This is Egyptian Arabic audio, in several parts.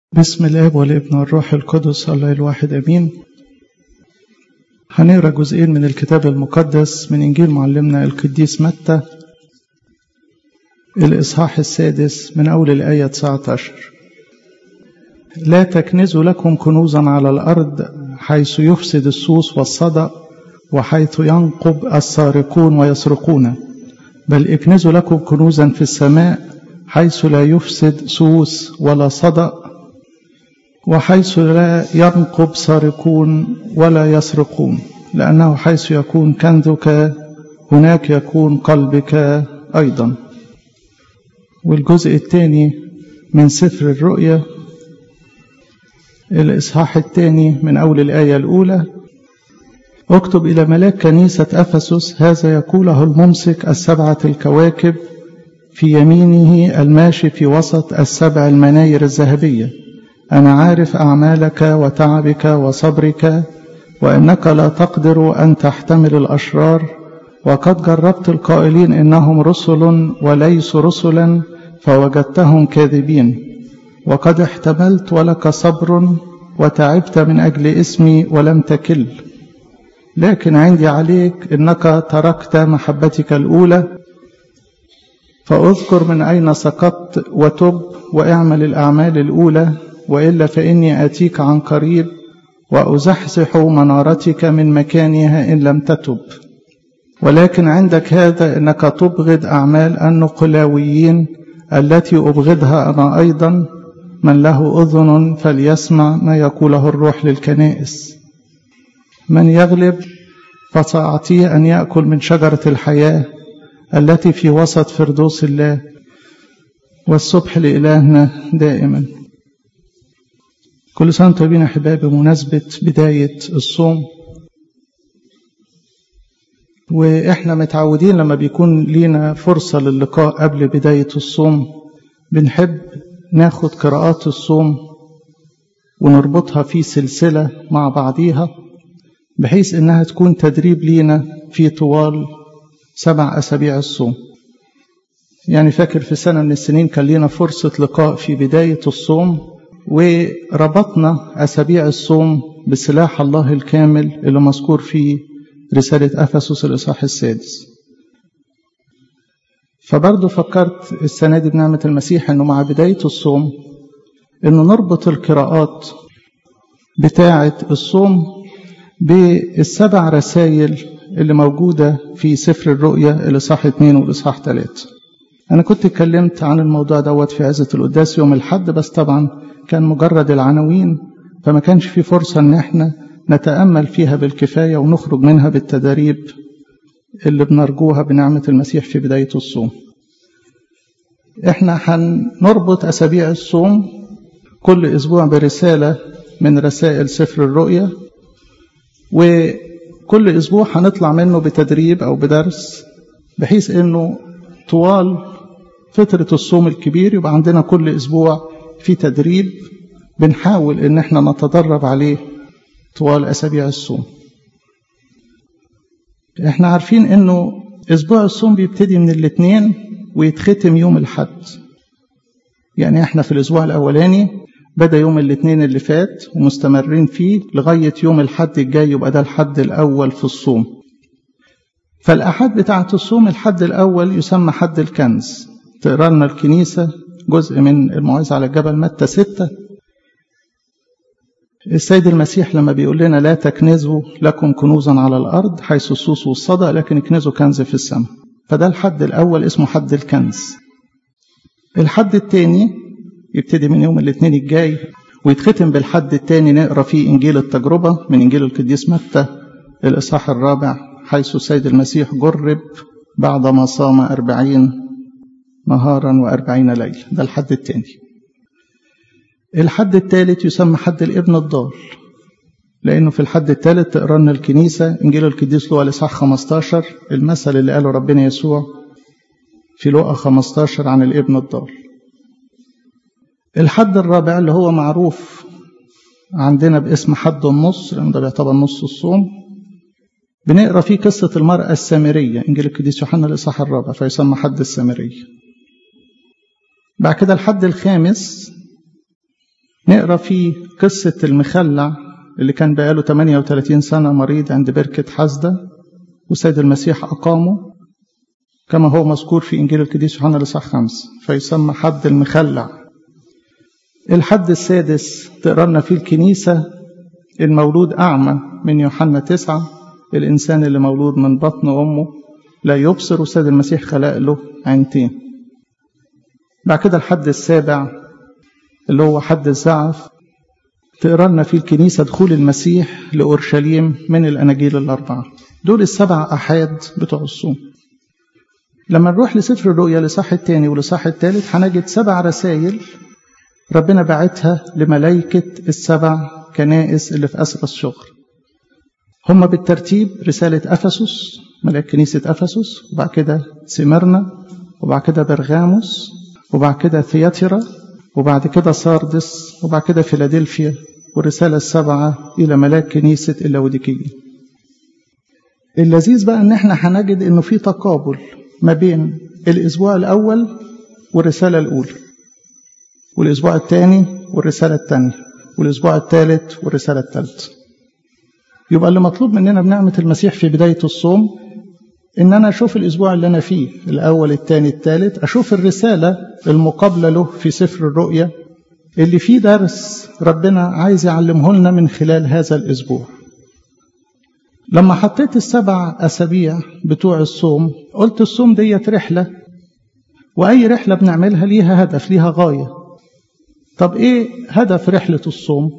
بسم الاب والابن والروح القدس الله الواحد امين هنقرا جزئين من الكتاب المقدس من انجيل معلمنا القديس متى الاصحاح السادس من اول الايه 19 لا تكنزوا لكم كنوزا على الارض حيث يفسد السوس والصدأ وحيث ينقب السارقون ويسرقون بل اكنزوا لكم كنوزا في السماء حيث لا يفسد سوس ولا صدأ وحيث لا ينقب سارقون ولا يسرقون لأنه حيث يكون كنزك هناك يكون قلبك أيضا والجزء الثاني من سفر الرؤيا الإصحاح الثاني من أول الآية الأولى اكتب إلى ملاك كنيسة أفسس هذا يقوله الممسك السبعة الكواكب في يمينه الماشي في وسط السبع المناير الذهبية أنا عارف أعمالك وتعبك وصبرك وإنك لا تقدر أن تحتمل الأشرار وقد جربت القائلين إنهم رسل وليسوا رسلا فوجدتهم كاذبين وقد احتملت ولك صبر وتعبت من أجل اسمي ولم تكل لكن عندي عليك إنك تركت محبتك الأولى فاذكر من أين سقطت وتب واعمل الأعمال الأولى وإلا فإني آتيك عن قريب وأزحزح منارتك من مكانها إن لم تتب ولكن عندك هذا إنك تبغض أعمال النقلاويين التي أبغضها أنا أيضا من له أذن فليسمع ما يقوله الروح للكنائس من يغلب فسأعطيه أن يأكل من شجرة الحياة التي في وسط فردوس الله والصبح لإلهنا دائما كل سنة وانتم طيبين أحبائي بمناسبة بداية الصوم وإحنا متعودين لما بيكون لينا فرصة للقاء قبل بداية الصوم بنحب ناخد قراءات الصوم ونربطها في سلسلة مع بعضيها بحيث إنها تكون تدريب لينا في طوال سبع أسابيع الصوم يعني فاكر في سنة من السنين كان لينا فرصة لقاء في بداية الصوم وربطنا أسابيع الصوم بسلاح الله الكامل اللي مذكور في رسالة أفسس الإصحاح السادس فبرضه فكرت السنة دي بنعمة المسيح أنه مع بداية الصوم أنه نربط القراءات بتاعة الصوم بالسبع رسائل اللي موجودة في سفر الرؤيا الإصحاح 2 والإصحاح 3 أنا كنت اتكلمت عن الموضوع دوت في عزة القداس يوم الحد بس طبعا كان مجرد العناوين فما كانش في فرصة ان احنا نتأمل فيها بالكفاية ونخرج منها بالتدريب اللي بنرجوها بنعمة المسيح في بداية الصوم احنا هنربط أسابيع الصوم كل أسبوع برسالة من رسائل سفر الرؤيا وكل أسبوع هنطلع منه بتدريب أو بدرس بحيث أنه طوال فترة الصوم الكبير يبقى عندنا كل أسبوع في تدريب بنحاول ان احنا نتدرب عليه طوال اسابيع الصوم احنا عارفين انه اسبوع الصوم بيبتدي من الاثنين ويتختم يوم الحد يعني احنا في الاسبوع الاولاني بدا يوم الاثنين اللي فات ومستمرين فيه لغايه يوم الحد الجاي يبقى ده الحد الاول في الصوم فالاحاد بتاعه الصوم الحد الاول يسمى حد الكنز تقرا لنا الكنيسه جزء من الموعظة على الجبل متى ستة السيد المسيح لما بيقول لنا لا تكنزوا لكم كنوزا على الأرض حيث السوس والصدى لكن اكنزوا كنز في السماء فده الحد الأول اسمه حد الكنز الحد الثاني يبتدي من يوم الاثنين الجاي ويتختم بالحد الثاني نقرا فيه إنجيل التجربة من إنجيل القديس متى الإصحاح الرابع حيث السيد المسيح جرب بعدما صام أربعين نهارا وأربعين ليلة ده الحد الثاني الحد الثالث يسمى حد الابن الضال لأنه في الحد الثالث تقرا لنا الكنيسة إنجيل القديس لوقا الإصحاح 15 المثل اللي قاله ربنا يسوع في لوقا 15 عن الابن الضال الحد الرابع اللي هو معروف عندنا باسم حد النص لأنه ده بيعتبر نص الصوم بنقرا فيه قصة المرأة السامرية إنجيل القديس يوحنا الإصحاح الرابع فيسمى حد السامرية بعد كده الحد الخامس نقرا فيه قصة المخلع اللي كان بقاله 38 سنة مريض عند بركة حزدة وسيد المسيح أقامه كما هو مذكور في إنجيل القديس يوحنا الإصحاح 5 فيسمى حد المخلع الحد السادس تقرا لنا فيه الكنيسة المولود أعمى من يوحنا تسعة الإنسان اللي مولود من بطن أمه لا يبصر وسيد المسيح خلق له عينتين بعد كده الحد السابع اللي هو حد الزعف تقرا لنا فيه الكنيسة دخول المسيح لأورشليم من الأناجيل الأربعة دول السبع أحاد بتوع الصوم لما نروح لسفر الرؤيا لصح الثاني ولصح الثالث هنجد سبع رسائل ربنا بعتها لملائكة السبع كنائس اللي في أسر الشغل هم بالترتيب رسالة أفسس ملاك كنيسة أفسس وبعد كده سمرنا وبعد كده برغاموس وبعد كده ثياترا وبعد كده ساردس وبعد كده فيلادلفيا والرسالة السبعة إلى ملاك كنيسة اللاوديكية اللذيذ بقى إن إحنا هنجد إنه في تقابل ما بين الأسبوع الأول والرسالة الأولى والأسبوع الثاني والرسالة الثانية والأسبوع الثالث والرسالة الثالثة يبقى اللي مطلوب مننا بنعمة المسيح في بداية الصوم إن أنا أشوف الأسبوع اللي أنا فيه الأول الثاني الثالث أشوف الرسالة المقابلة له في سفر الرؤيا اللي فيه درس ربنا عايز يعلمه لنا من خلال هذا الأسبوع لما حطيت السبع أسابيع بتوع الصوم قلت الصوم ديت رحلة وأي رحلة بنعملها ليها هدف ليها غاية طب إيه هدف رحلة الصوم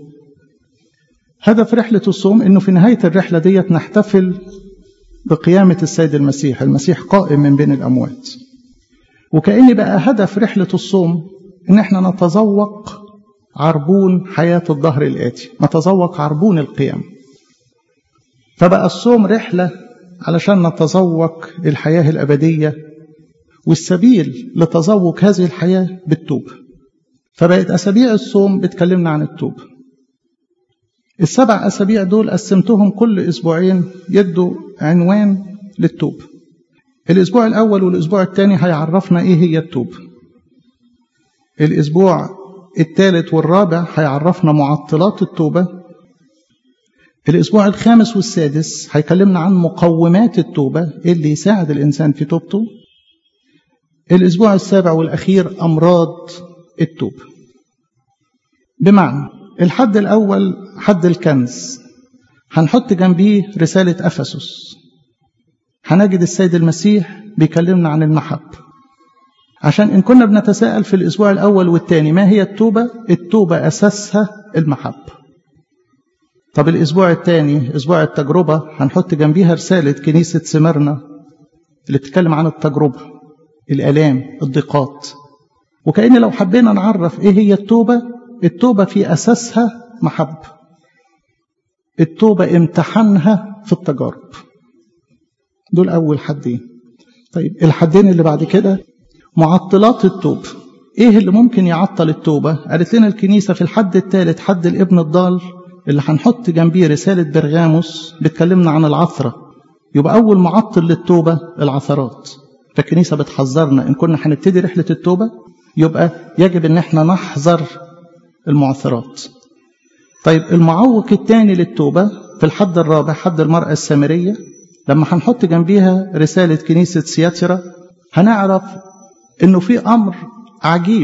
هدف رحلة الصوم إنه في نهاية الرحلة ديت نحتفل بقيامة السيد المسيح المسيح قائم من بين الأموات وكأن بقى هدف رحلة الصوم إن احنا نتذوق عربون حياة الظهر الآتي نتذوق عربون القيام فبقى الصوم رحلة علشان نتذوق الحياة الأبدية والسبيل لتذوق هذه الحياة بالتوبة فبقت أسابيع الصوم بتكلمنا عن التوبة السبع أسابيع دول قسمتهم كل أسبوعين يدوا عنوان للتوبة الأسبوع الأول والأسبوع الثاني هيعرفنا إيه هي التوبة الأسبوع الثالث والرابع هيعرفنا معطلات التوبة الأسبوع الخامس والسادس هيكلمنا عن مقومات التوبة اللي يساعد الإنسان في توبته الأسبوع السابع والأخير أمراض التوبة بمعنى الحد الأول حد الكنز هنحط جنبيه رسالة أفسس هنجد السيد المسيح بيكلمنا عن المحبة عشان إن كنا بنتساءل في الأسبوع الأول والثاني ما هي التوبة التوبة أساسها المحبة طب الأسبوع الثاني أسبوع التجربة هنحط جنبيها رسالة كنيسة سمرنا اللي بتتكلم عن التجربة الآلام الضيقات وكأن لو حبينا نعرف إيه هي التوبة التوبة في أساسها محبة التوبة امتحانها في التجارب دول أول حدين طيب الحدين اللي بعد كده معطلات التوبة ايه اللي ممكن يعطل التوبة قالت لنا الكنيسة في الحد الثالث حد الابن الضال اللي هنحط جنبيه رسالة برغاموس بتكلمنا عن العثرة يبقى أول معطل للتوبة العثرات فالكنيسة بتحذرنا إن كنا هنبتدي رحلة التوبة يبقى يجب إن احنا نحذر المعثرات طيب المعوق الثاني للتوبة في الحد الرابع حد المرأة السامرية لما هنحط جنبيها رسالة كنيسة سياترا هنعرف انه في امر عجيب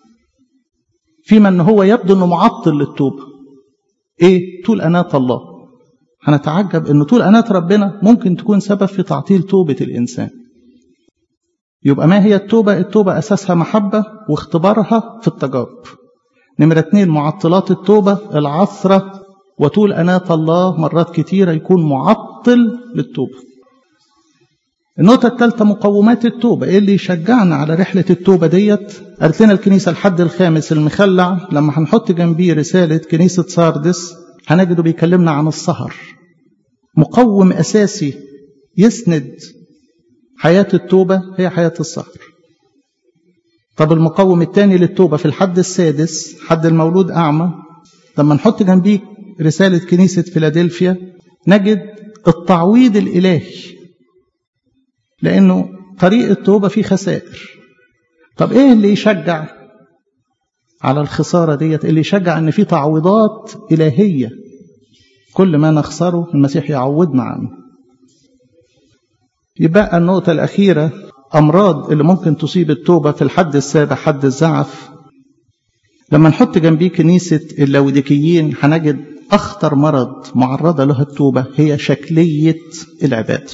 فيما ان هو يبدو انه معطل للتوبة ايه طول اناة الله هنتعجب ان طول اناة ربنا ممكن تكون سبب في تعطيل توبة الانسان يبقى ما هي التوبة التوبة اساسها محبة واختبارها في التجارب نمرة اتنين معطلات التوبة العثرة وطول أناة الله مرات كتيرة يكون معطل للتوبة النقطة الثالثة مقومات التوبة إيه اللي يشجعنا على رحلة التوبة ديت قالت لنا الكنيسة الحد الخامس المخلع لما هنحط جنبيه رسالة كنيسة ساردس هنجده بيكلمنا عن السهر مقوم أساسي يسند حياة التوبة هي حياة السهر طب المقوم الثاني للتوبة في الحد السادس حد المولود أعمى لما نحط جنبيه رسالة كنيسة فيلادلفيا نجد التعويض الإلهي لأنه طريق التوبة فيه خسائر طب إيه اللي يشجع على الخسارة ديت اللي يشجع ان في تعويضات إلهية كل ما نخسره المسيح يعوضنا عنه يبقى النقطة الأخيرة أمراض اللي ممكن تصيب التوبة في الحد السابع حد الزعف لما نحط جنبيه كنيسة اللوديكيين هنجد أخطر مرض معرضة له التوبة هي شكلية العبادة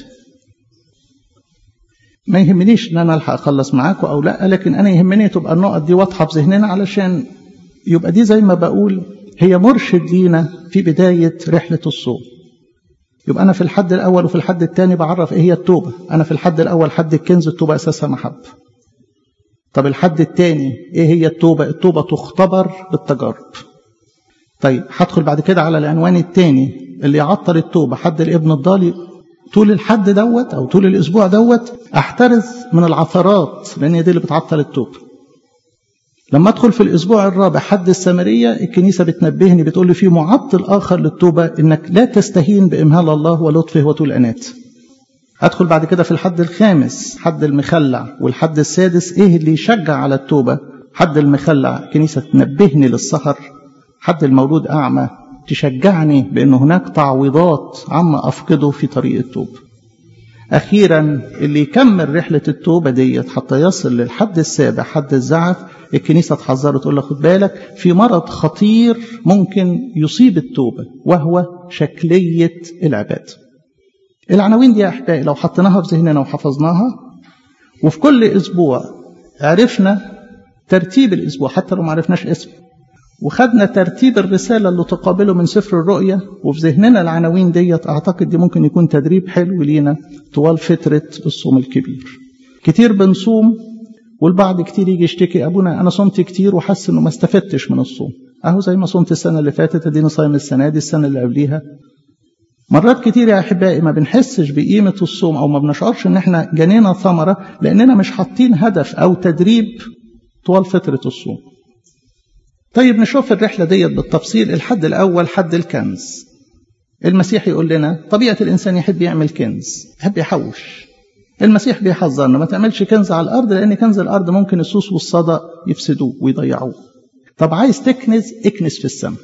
ما يهمنيش ان انا الحق اخلص معاكم او لا لكن انا يهمني تبقى النقط دي واضحه في ذهننا علشان يبقى دي زي ما بقول هي مرشد لينا في بدايه رحله الصوم يبقى انا في الحد الاول وفي الحد الثاني بعرف ايه هي التوبه انا في الحد الاول حد الكنز التوبه اساسها محبه طب الحد الثاني ايه هي التوبه التوبه تختبر بالتجارب طيب هدخل بعد كده على العنوان الثاني اللي يعطل التوبه حد الابن الضالي طول الحد دوت او طول الاسبوع دوت احترز من العثرات لان هي دي اللي بتعطل التوبه لما ادخل في الاسبوع الرابع حد السامريه الكنيسه بتنبهني بتقول لي في معطل اخر للتوبه انك لا تستهين بامهال الله ولطفه وطول انات ادخل بعد كده في الحد الخامس حد المخلع والحد السادس ايه اللي يشجع على التوبه حد المخلع الكنيسه تنبهني للسهر حد المولود اعمى تشجعني بأن هناك تعويضات عما أفقده في طريق التوبة أخيرا اللي يكمل رحلة التوبة ديت حتى يصل للحد السابع حد الزعف الكنيسة تحذره تقول له خد بالك في مرض خطير ممكن يصيب التوبة وهو شكلية العبادة العناوين دي يا أحبائي لو حطيناها في ذهننا وحفظناها وفي كل أسبوع عرفنا ترتيب الأسبوع حتى لو ما عرفناش اسمه وخدنا ترتيب الرسالة اللي تقابله من سفر الرؤية وفي ذهننا العناوين ديت أعتقد دي ممكن يكون تدريب حلو لينا طوال فترة الصوم الكبير كتير بنصوم والبعض كتير يجي يشتكي أبونا أنا صمت كتير وحس إنه ما استفدتش من الصوم أهو زي ما صمت السنة اللي فاتت أديني صايم السنة دي السنة اللي قبليها مرات كتير يا أحبائي ما بنحسش بقيمة الصوم أو ما بنشعرش إن إحنا جنينا ثمرة لأننا مش حاطين هدف أو تدريب طوال فترة الصوم طيب نشوف الرحلة ديت بالتفصيل الحد الأول حد الكنز المسيح يقول لنا طبيعة الإنسان يحب يعمل كنز يحب يحوش المسيح بيحذرنا ما تعملش كنز على الأرض لأن كنز الأرض ممكن السوس والصدى يفسدوه ويضيعوه طب عايز تكنز اكنز في السماء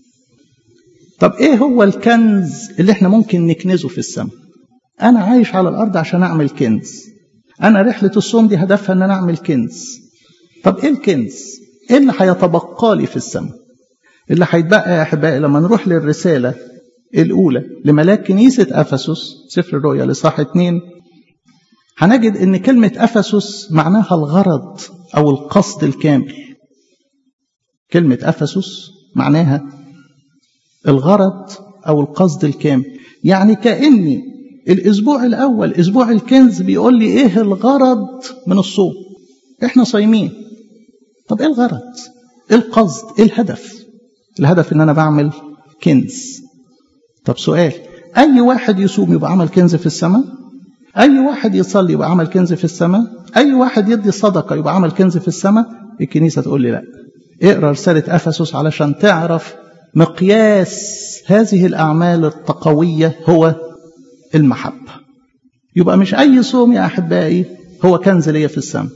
طب ايه هو الكنز اللي احنا ممكن نكنزه في السماء انا عايش على الارض عشان اعمل كنز انا رحله الصوم دي هدفها ان انا اعمل كنز طب ايه الكنز ايه اللي هيتبقى لي في السماء اللي هيتبقى يا احبائي لما نروح للرساله الاولى لملاك كنيسه افسس سفر الرؤيا لصح اتنين هنجد ان كلمه افسس معناها الغرض او القصد الكامل كلمه افسس معناها الغرض او القصد الكامل يعني كاني الاسبوع الاول اسبوع الكنز بيقول لي ايه الغرض من الصوم احنا صايمين طب ايه الغرض ايه القصد ايه الهدف الهدف ان انا بعمل كنز طب سؤال اي واحد يصوم يبقى عمل كنز في السماء اي واحد يصلي يبقى عمل كنز في السماء اي واحد يدي صدقه يبقى عمل كنز في السماء الكنيسه تقول لي لا اقرا رساله افسس علشان تعرف مقياس هذه الاعمال التقويه هو المحبه يبقى مش اي صوم يا احبائي هو كنز ليا في السماء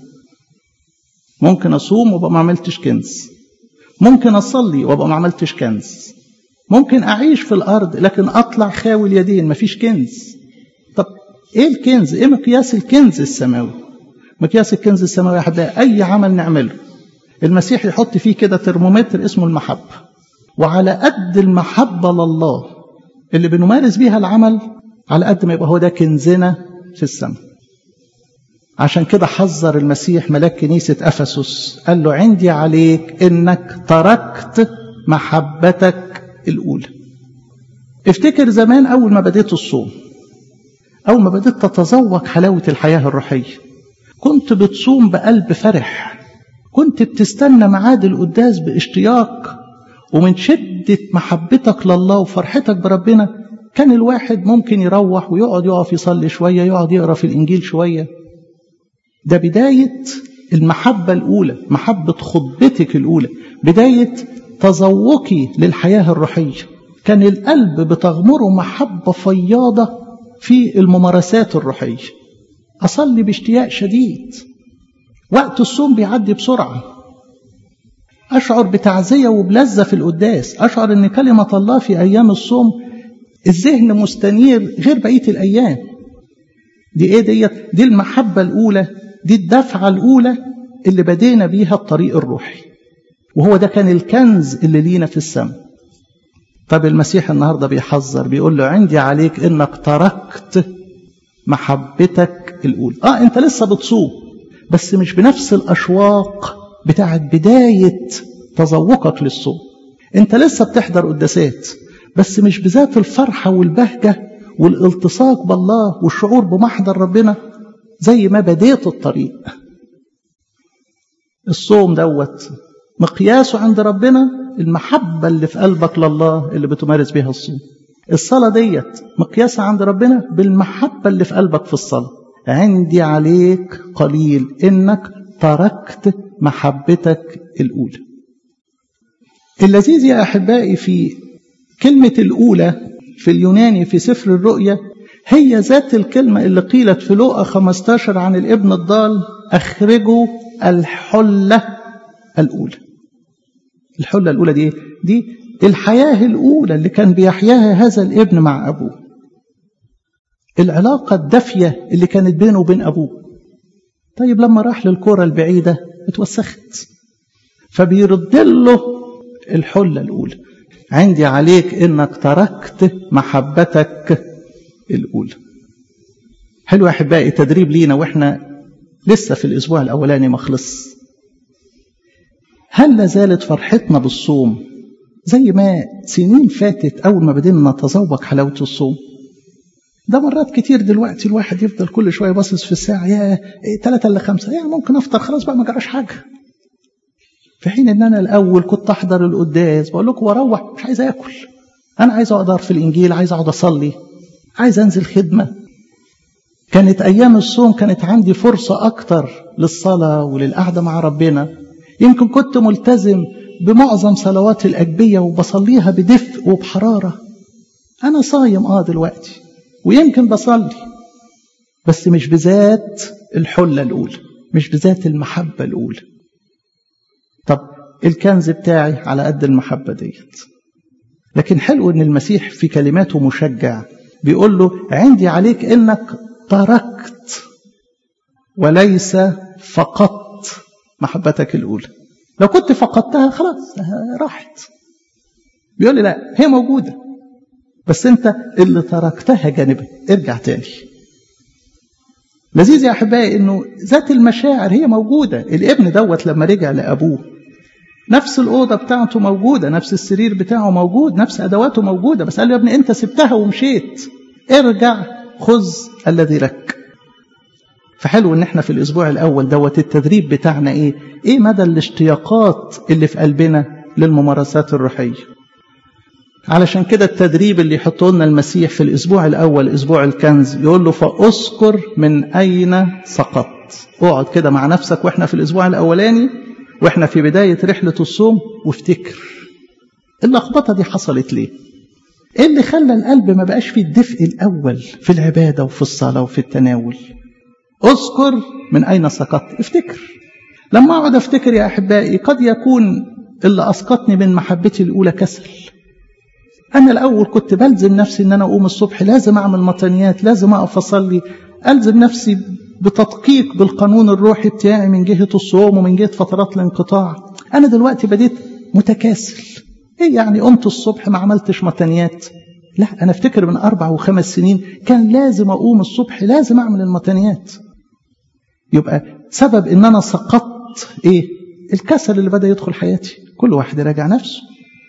ممكن اصوم وابقى ما عملتش كنز ممكن اصلي وابقى ما عملتش كنز ممكن اعيش في الارض لكن اطلع خاوي اليدين مفيش كنز طب ايه الكنز ايه مقياس الكنز السماوي مقياس الكنز السماوي يا احبائي اي عمل نعمله المسيح يحط فيه كده ترمومتر اسمه المحبه وعلى قد المحبه لله اللي بنمارس بيها العمل على قد ما يبقى هو ده كنزنا في السماء عشان كده حذر المسيح ملاك كنيسة أفسس قال له عندي عليك إنك تركت محبتك الأولى افتكر زمان أول ما بديت الصوم أول ما بديت تتذوق حلاوة الحياة الروحية كنت بتصوم بقلب فرح كنت بتستنى ميعاد القداس باشتياق ومن شدة محبتك لله وفرحتك بربنا كان الواحد ممكن يروح ويقعد يقف يصلي شوية يقعد يقرأ في الإنجيل شوية ده بداية المحبة الأولى محبة خطبتك الأولى بداية تذوقي للحياة الروحية كان القلب بتغمره محبة فياضة في الممارسات الروحية أصلي باشتياق شديد وقت الصوم بيعدي بسرعة أشعر بتعزية وبلذة في القداس أشعر أن كلمة الله في أيام الصوم الذهن مستنير غير بقية الأيام دي إيه ديت دي المحبة الأولى دي الدفعة الأولى اللي بدينا بيها الطريق الروحي وهو ده كان الكنز اللي لينا في السماء طب المسيح النهاردة بيحذر بيقول له عندي عليك إنك تركت محبتك الأولى آه أنت لسه بتصوم بس مش بنفس الأشواق بتاعت بداية تذوقك للصوم أنت لسه بتحضر قداسات بس مش بذات الفرحة والبهجة والالتصاق بالله والشعور بمحضر ربنا زي ما بديت الطريق الصوم دوت مقياسه عند ربنا المحبة اللي في قلبك لله اللي بتمارس بيها الصوم الصلاة ديت مقياسها عند ربنا بالمحبة اللي في قلبك في الصلاة عندي عليك قليل إنك تركت محبتك الأولى اللذيذ يا أحبائي في كلمة الأولى في اليوناني في سفر الرؤيا هي ذات الكلمة اللي قيلت في لوقا 15 عن الابن الضال أخرجوا الحلة الأولى الحلة الأولى دي دي الحياة الأولى اللي كان بيحياها هذا الابن مع أبوه العلاقة الدافية اللي كانت بينه وبين أبوه طيب لما راح للكرة البعيدة اتوسخت فبيرد له الحلة الأولى عندي عليك إنك تركت محبتك الأولى حلو يا أحبائي تدريب لينا وإحنا لسه في الأسبوع الأولاني ما خلص هل لازالت فرحتنا بالصوم زي ما سنين فاتت أول ما بدينا نتذوق حلاوة الصوم ده مرات كتير دلوقتي الواحد يفضل كل شوية باصص في الساعة يا ثلاثة إلا خمسة يا ممكن أفطر خلاص بقى ما جراش حاجة في حين إن أنا الأول كنت أحضر القداس بقول لكم وأروح مش عايز آكل أنا عايز أقدر في الإنجيل عايز أقعد أصلي عايز أنزل خدمة كانت أيام الصوم كانت عندي فرصة أكتر للصلاة وللقعدة مع ربنا يمكن كنت ملتزم بمعظم صلوات الأجبية وبصليها بدفء وبحرارة أنا صايم آه دلوقتي ويمكن بصلي بس مش بذات الحلة الأولى مش بذات المحبة الأولى طب الكنز بتاعي على قد المحبة ديت لكن حلو ان المسيح في كلماته مشجع بيقول له عندي عليك انك تركت وليس فقدت محبتك الاولى لو كنت فقدتها خلاص راحت بيقول لي لا هي موجوده بس انت اللي تركتها جانبا ارجع تاني لذيذ يا احبائي انه ذات المشاعر هي موجوده الابن دوت لما رجع لابوه نفس الأوضة بتاعته موجودة نفس السرير بتاعه موجود نفس أدواته موجودة بس قال له يا ابني أنت سبتها ومشيت ارجع خذ الذي لك فحلو ان احنا في الاسبوع الاول دوت التدريب بتاعنا ايه ايه مدى الاشتياقات اللي في قلبنا للممارسات الروحيه علشان كده التدريب اللي يحطه لنا المسيح في الاسبوع الاول اسبوع الكنز يقول له فاذكر من اين سقطت اقعد كده مع نفسك واحنا في الاسبوع الاولاني واحنا في بداية رحلة الصوم وافتكر اللخبطة دي حصلت ليه ايه اللي خلى القلب ما بقاش فيه الدفء الاول في العبادة وفي الصلاة وفي التناول اذكر من اين سقطت افتكر لما اقعد افتكر يا احبائي قد يكون اللي اسقطني من محبتي الاولى كسل انا الاول كنت بلزم نفسي ان انا اقوم الصبح لازم اعمل مطنيات لازم اقف اصلي الزم نفسي بتدقيق بالقانون الروحي بتاعي من جهة الصوم ومن جهة فترات الانقطاع أنا دلوقتي بديت متكاسل إيه يعني قمت الصبح ما عملتش متنيات لا أنا أفتكر من أربع وخمس سنين كان لازم أقوم الصبح لازم أعمل المتنيات يبقى سبب إن أنا سقطت إيه الكسل اللي بدأ يدخل حياتي كل واحد يراجع نفسه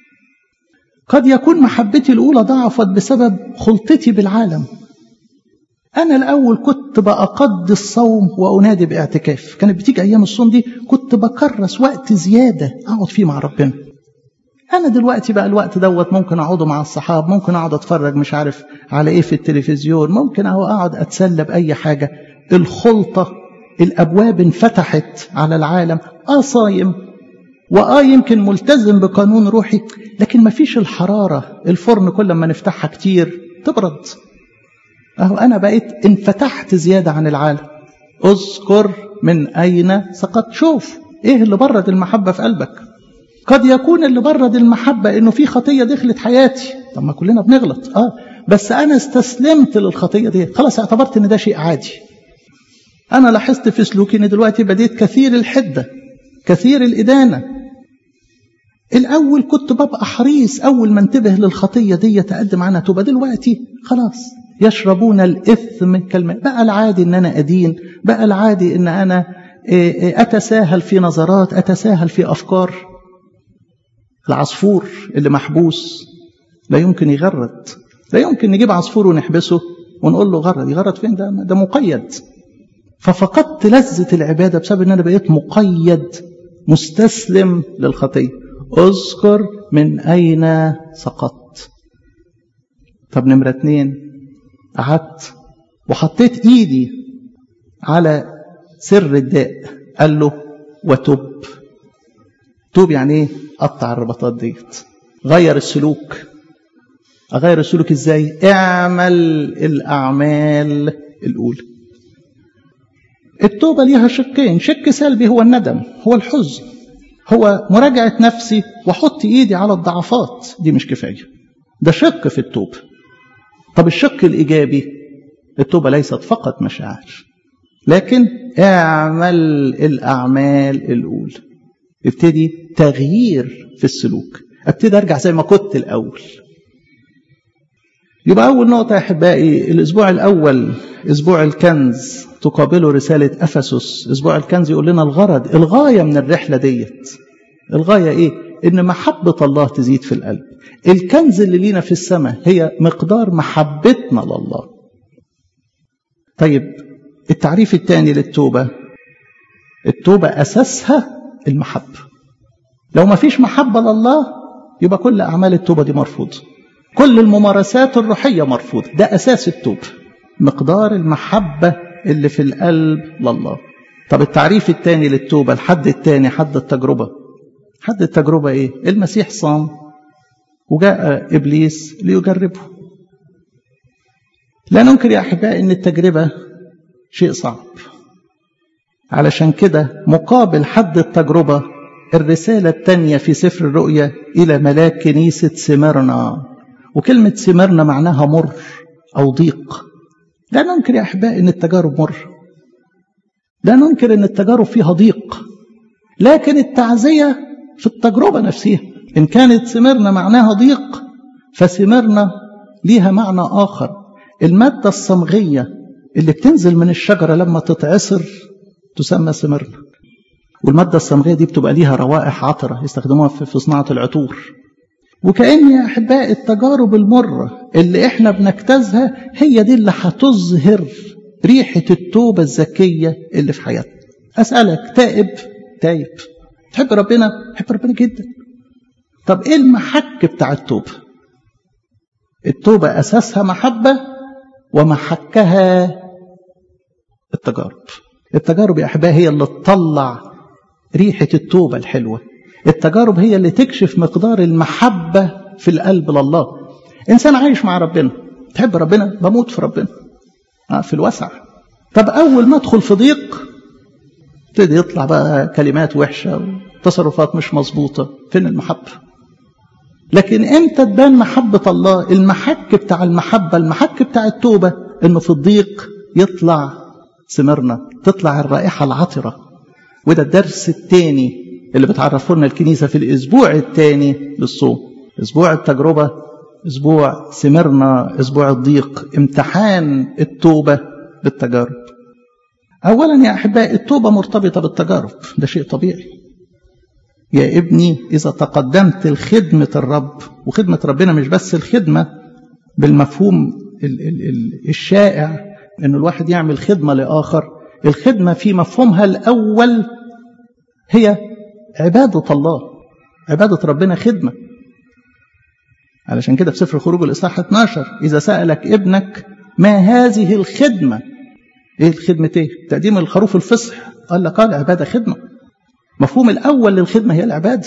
قد يكون محبتي الأولى ضعفت بسبب خلطتي بالعالم أنا الأول كنت بأقضي الصوم وأنادي باعتكاف كانت بتيجي أيام الصوم دي كنت بكرس وقت زيادة أقعد فيه مع ربنا أنا دلوقتي بقى الوقت دوت ممكن أقعده مع الصحاب ممكن أقعد أتفرج مش عارف على إيه في التلفزيون ممكن أقعد أتسلى بأي حاجة الخلطة الأبواب انفتحت على العالم آه صايم وآه يمكن ملتزم بقانون روحي لكن مفيش الحرارة الفرن كل ما نفتحها كتير تبرد أهو أنا بقيت انفتحت زيادة عن العالم اذكر من أين سقط شوف إيه اللي برد المحبة في قلبك قد يكون اللي برد المحبة انه في خطية دخلت حياتي طب ما كلنا بنغلط اه بس انا استسلمت للخطية دي خلاص اعتبرت ان ده شيء عادي انا لاحظت في سلوكي ان دلوقتي بديت كثير الحدة كثير الادانة الاول كنت ببقى حريص اول ما انتبه للخطية دي تقدم عنها توبة دلوقتي خلاص يشربون الاثم كالماء بقى العادي ان انا ادين بقى العادي ان انا اتساهل في نظرات اتساهل في افكار العصفور اللي محبوس لا يمكن يغرد لا يمكن نجيب عصفور ونحبسه ونقول له غرد يغرد فين ده ده مقيد ففقدت لذة العبادة بسبب ان انا بقيت مقيد مستسلم للخطية اذكر من اين سقطت طب نمرة اتنين قعدت وحطيت ايدي على سر الداء قال له وتب توب يعني ايه قطع الرباطات ديت غير السلوك اغير السلوك ازاي اعمل الاعمال الاولى التوبه ليها شقين شق سلبي هو الندم هو الحزن هو مراجعه نفسي واحط ايدي على الضعفات دي مش كفايه ده شق في التوبه طب الشق الايجابي التوبه ليست فقط مشاعر لكن اعمل الاعمال الاولى ابتدي تغيير في السلوك ابتدي ارجع زي ما كنت الاول يبقى اول نقطه يا احبائي الاسبوع الاول اسبوع الكنز تقابله رساله افسس اسبوع الكنز يقول لنا الغرض الغايه من الرحله ديت الغايه ايه ان محبه الله تزيد في القلب الكنز اللي لينا في السماء هي مقدار محبتنا لله طيب التعريف الثاني للتوبه التوبه اساسها المحبه لو ما فيش محبه لله يبقى كل اعمال التوبه دي مرفوضه كل الممارسات الروحيه مرفوضه ده اساس التوبه مقدار المحبه اللي في القلب لله طب التعريف الثاني للتوبه الحد الثاني حد التجربه حد التجربه ايه المسيح صام وجاء ابليس ليجربه لا ننكر يا احبائي ان التجربه شيء صعب علشان كده مقابل حد التجربه الرساله الثانيه في سفر الرؤيا الى ملاك كنيسه سمرنا وكلمه سمرنا معناها مر او ضيق لا ننكر يا احبائي ان التجارب مر لا ننكر ان التجارب فيها ضيق لكن التعزيه في التجربه نفسها ان كانت سمرنا معناها ضيق فسمرنا ليها معنى اخر الماده الصمغيه اللي بتنزل من الشجره لما تتعصر تسمى سمرنا والماده الصمغيه دي بتبقى ليها روائح عطره يستخدموها في صناعه العطور وكأن يا أحباء التجارب المرة اللي إحنا بنجتازها هي دي اللي هتظهر ريحة التوبة الذكية اللي في حياتنا أسألك تائب تايب تحب ربنا تحب ربنا جدا طب إيه المحك بتاع التوبة التوبة أساسها محبة ومحكها التجارب التجارب يا أحباء هي اللي تطلع ريحة التوبة الحلوة التجارب هي اللي تكشف مقدار المحبة في القلب لله إنسان عايش مع ربنا تحب ربنا بموت في ربنا آه في الوسع طب أول ما أدخل في ضيق ابتدي يطلع بقى كلمات وحشة وتصرفات مش مظبوطة فين المحبة لكن امتى تبان محبة الله المحك بتاع المحبة المحك بتاع التوبة انه في الضيق يطلع سمرنا تطلع الرائحة العطرة وده الدرس الثاني اللي بتعرفه لنا الكنيسة في الأسبوع الثاني للصوم أسبوع التجربة أسبوع سمرنا أسبوع الضيق امتحان التوبة بالتجارب أولا يا أحبائي التوبة مرتبطة بالتجارب ده شيء طبيعي يا ابني إذا تقدمت لخدمة الرب وخدمة ربنا مش بس الخدمة بالمفهوم ال ال ال الشائع إن الواحد يعمل خدمة لآخر الخدمة في مفهومها الأول هي عبادة الله عبادة ربنا خدمة علشان كده في سفر الخروج الإصحاح 12 إذا سألك ابنك ما هذه الخدمة إيه الخدمة إيه؟ تقديم الخروف الفصح قال لك قال عبادة خدمة مفهوم الأول للخدمة هي العبادة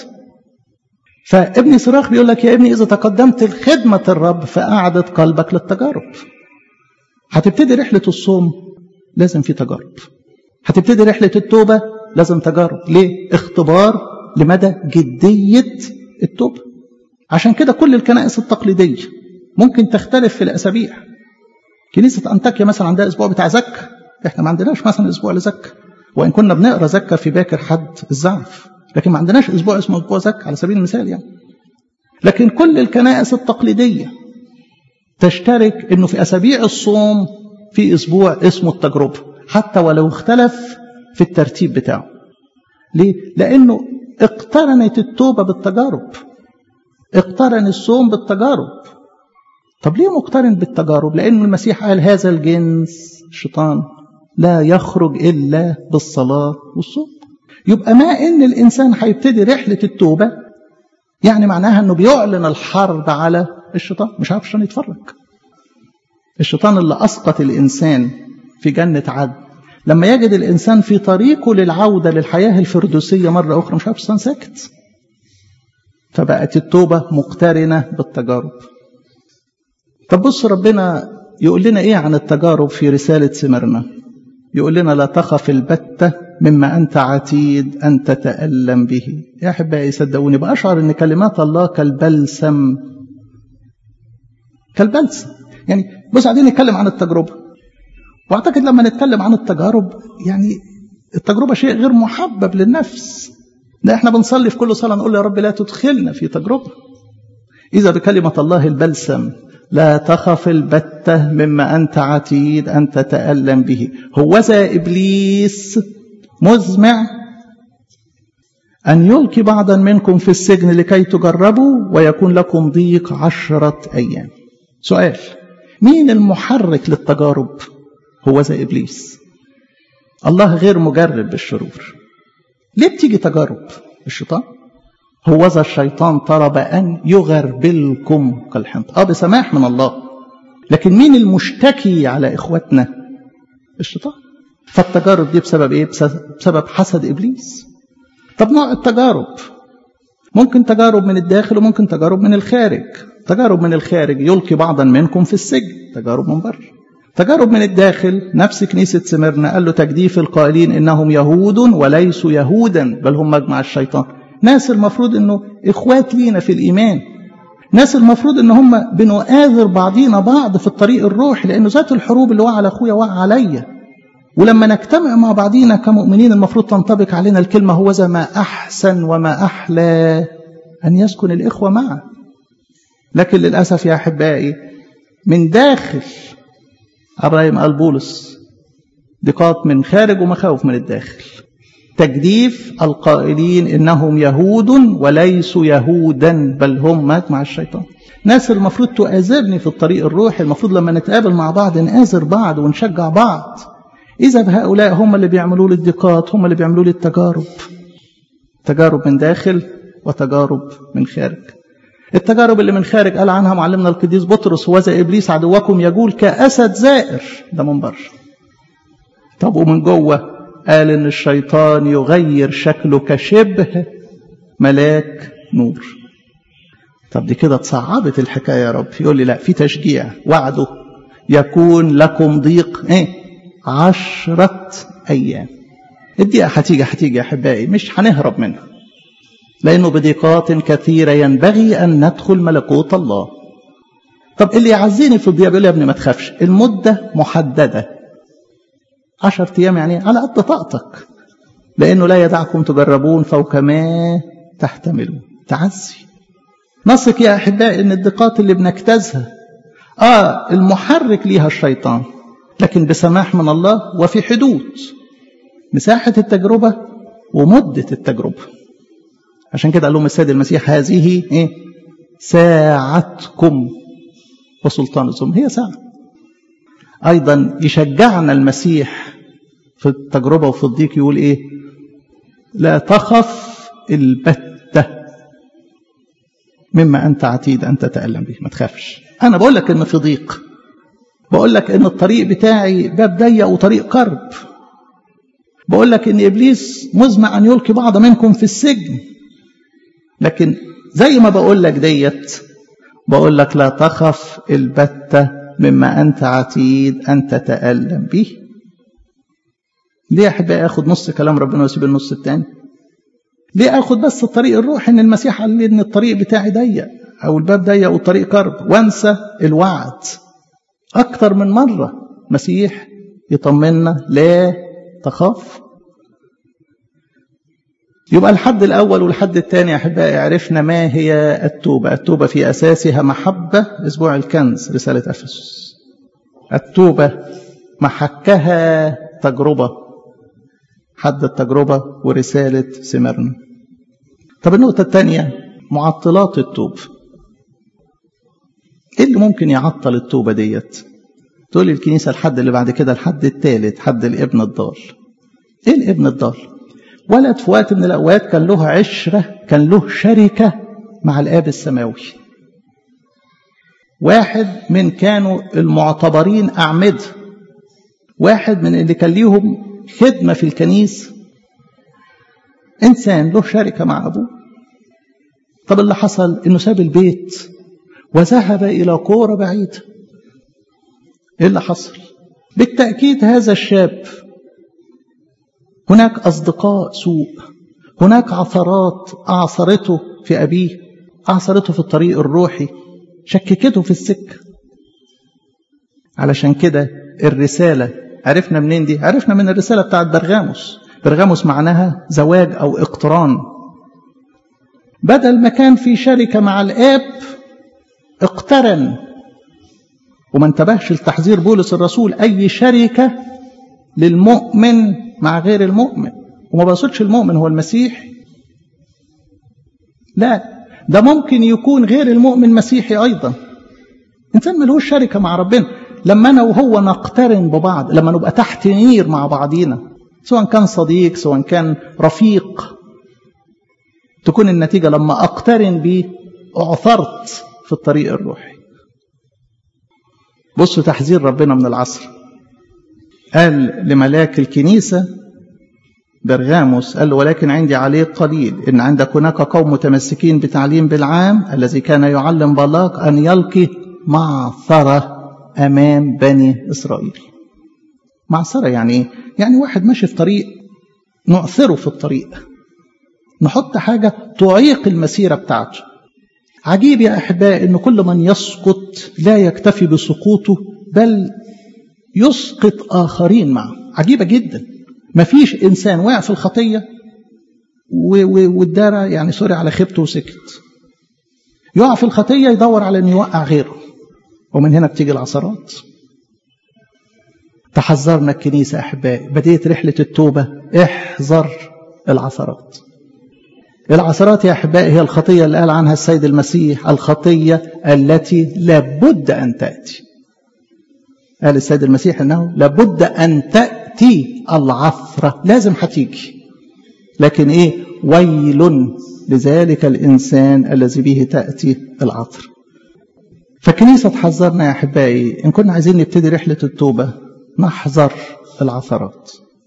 فابن صراخ بيقول لك يا ابني إذا تقدمت لخدمة الرب فأعدت قلبك للتجارب هتبتدي رحلة الصوم لازم في تجارب هتبتدي رحلة التوبة لازم تجارب ليه؟ اختبار لمدى جدية التوبة عشان كده كل الكنائس التقليدية ممكن تختلف في الأسابيع كنيسة أنطاكيا مثلا عندها أسبوع بتاع زكا إحنا ما عندناش مثلا أسبوع لزكا وإن كنا بنقرأ زكا في باكر حد الزعف لكن ما عندناش أسبوع اسمه أسبوع زكا على سبيل المثال يعني لكن كل الكنائس التقليدية تشترك انه في اسابيع الصوم في اسبوع اسمه التجربه حتى ولو اختلف في الترتيب بتاعه ليه لانه اقترنت التوبه بالتجارب اقترن الصوم بالتجارب طب ليه مقترن بالتجارب لان المسيح قال هذا الجنس الشيطان لا يخرج الا بالصلاه والصوم يبقى ما ان الانسان هيبتدي رحله التوبه يعني معناها انه بيعلن الحرب على الشيطان مش عارف الشيطان يتفرج الشيطان اللي اسقط الانسان في جنه عدن لما يجد الانسان في طريقه للعوده للحياه الفردوسيه مره اخرى مش عارف الشيطان ساكت فبقت التوبه مقترنه بالتجارب طب بص ربنا يقول لنا ايه عن التجارب في رساله سمرنا يقول لنا لا تخف البته مما انت عتيد ان تتالم به يا احبائي صدقوني باشعر ان كلمات الله كالبلسم كالبلسم يعني بص قاعدين نتكلم عن التجربه واعتقد لما نتكلم عن التجارب يعني التجربه شيء غير محبب للنفس لا احنا بنصلي في كل صلاه نقول يا رب لا تدخلنا في تجربه اذا بكلمه الله البلسم لا تخف البته مما انت عتيد ان تتالم به هوذا ابليس مزمع أن يلقي بعضا منكم في السجن لكي تجربوا ويكون لكم ضيق عشرة أيام سؤال مين المحرك للتجارب هو زي إبليس الله غير مجرب بالشرور ليه بتيجي تجارب الشيطان هو ذا الشيطان طلب أن يغربلكم كالحنط آه بسماح من الله لكن مين المشتكي على إخوتنا الشيطان فالتجارب دي بسبب ايه بسبب حسد ابليس طب نوع التجارب ممكن تجارب من الداخل وممكن تجارب من الخارج تجارب من الخارج يلقي بعضا منكم في السجن تجارب من بره تجارب من الداخل نفس كنيسة سمرنا قال له تجديف القائلين إنهم يهود وليسوا يهودا بل هم مجمع الشيطان ناس المفروض إنه إخوات لينا في الإيمان ناس المفروض إن هم بنؤاذر بعضينا بعض في الطريق الروحي لأنه ذات الحروب اللي وقع على أخويا وقع عليا ولما نجتمع مع بعضينا كمؤمنين المفروض تنطبق علينا الكلمة هو ذا ما أحسن وما أحلى أن يسكن الإخوة معا لكن للأسف يا أحبائي من داخل الرأي قال بولس ضيقات من خارج ومخاوف من الداخل تجديف القائلين إنهم يهود وليسوا يهودا بل هم مجمع الشيطان ناس المفروض تؤازرني في الطريق الروحي المفروض لما نتقابل مع بعض نآزر بعض ونشجع بعض إذا هؤلاء هم اللي بيعملوا لي الضيقات هم اللي بيعملوا لي التجارب تجارب من داخل وتجارب من خارج التجارب اللي من خارج قال عنها معلمنا القديس بطرس وذا إبليس عدوكم يقول كأسد زائر ده من بره طب ومن جوه قال إن الشيطان يغير شكله كشبه ملاك نور طب دي كده اتصعبت الحكاية يا رب يقول لي لا في تشجيع وعده يكون لكم ضيق ايه عشرة أيام الدقيقة هتيجي هتيجي يا أحبائي مش هنهرب منها لأنه بضيقات كثيرة ينبغي أن ندخل ملكوت الله طب اللي يعزيني في الضيقة بيقول لي يا ابني ما تخافش المدة محددة عشرة أيام يعني على قد طاقتك لأنه لا يدعكم تجربون فوق ما تحتملون تعزي نثق يا أحبائي أن الضيقات اللي بنجتازها آه المحرك ليها الشيطان لكن بسماح من الله وفي حدود مساحة التجربة ومدة التجربة عشان كده قال لهم السيد المسيح هذه ايه ساعتكم وسلطان الظلم هي ساعة أيضا يشجعنا المسيح في التجربة وفي الضيق يقول ايه لا تخف البتة مما أنت عتيد أن تتألم به ما تخافش أنا بقول لك إن في ضيق بقول لك ان الطريق بتاعي باب ضيق وطريق كرب بقول لك ان ابليس مزمع ان يلقي بعض منكم في السجن لكن زي ما بقول لك ديت بقول لك لا تخف البتة مما انت عتيد ان تتألم به ليه احب اخد نص كلام ربنا واسيب النص التاني ليه اخد بس الطريق الروحي ان المسيح قال لي ان الطريق بتاعي ضيق او الباب ضيق والطريق كرب وانسى الوعد اكتر من مره مسيح يطمنا لا تخاف يبقى الحد الأول والحد الثاني أحبائي عرفنا ما هي التوبة التوبة في أساسها محبة أسبوع الكنز رسالة أفسس التوبة محكها تجربة حد التجربة ورسالة سمرنا طب النقطة الثانية معطلات التوب ايه اللي ممكن يعطل التوبة ديت تقول لي الكنيسة الحد اللي بعد كده الحد الثالث حد الابن الضال ايه الابن الضال ولد في وقت من الأوقات كان له عشرة كان له شركة مع الآب السماوي واحد من كانوا المعتبرين أعمدة واحد من اللي كان ليهم خدمة في الكنيسة إنسان له شركة مع أبوه طب اللي حصل إنه ساب البيت وذهب إلى كورة بعيدة إيه اللي حصل بالتأكيد هذا الشاب هناك أصدقاء سوء هناك عثرات أعصرته في أبيه أعصرته في الطريق الروحي شككته في السكة علشان كده الرسالة عرفنا منين دي عرفنا من الرسالة بتاعت برغاموس برغاموس معناها زواج أو اقتران بدل ما كان في شركة مع الآب اقترن وما انتبهش لتحذير بولس الرسول أي شركة للمؤمن مع غير المؤمن وما بقصدش المؤمن هو المسيح لا ده ممكن يكون غير المؤمن مسيحي أيضا إنسان ملهوش شركة مع ربنا لما أنا وهو نقترن ببعض لما نبقى تحت نير مع بعضينا سواء كان صديق سواء كان رفيق تكون النتيجة لما أقترن بيه أعثرت في الطريق الروحي بصوا تحذير ربنا من العصر قال لملاك الكنيسة برغاموس قال له ولكن عندي عليه قليل إن عندك هناك قوم متمسكين بتعليم بالعام الذي كان يعلم بلاق أن يلقي معثرة أمام بني إسرائيل معصرة يعني إيه؟ يعني واحد ماشي في طريق نعثره في الطريق نحط حاجة تعيق المسيرة بتاعته عجيب يا أحباء أن كل من يسقط لا يكتفي بسقوطه بل يسقط آخرين معه عجيبة جدا مفيش إنسان وقع في الخطية والدارة يعني سوري على خيبته وسكت يقع في الخطية يدور على أن يوقع غيره ومن هنا بتيجي العثرات تحذرنا الكنيسة أحبائي بديت رحلة التوبة احذر العثرات العثرات يا أحبائي هي الخطية اللي قال عنها السيد المسيح الخطية التي لابد أن تأتي قال السيد المسيح أنه لابد أن تأتي العثرة لازم هتيجي لكن إيه ويل لذلك الإنسان الذي به تأتي العثرة فالكنيسة تحذرنا يا أحبائي إن كنا عايزين نبتدي رحلة التوبة نحذر العثرات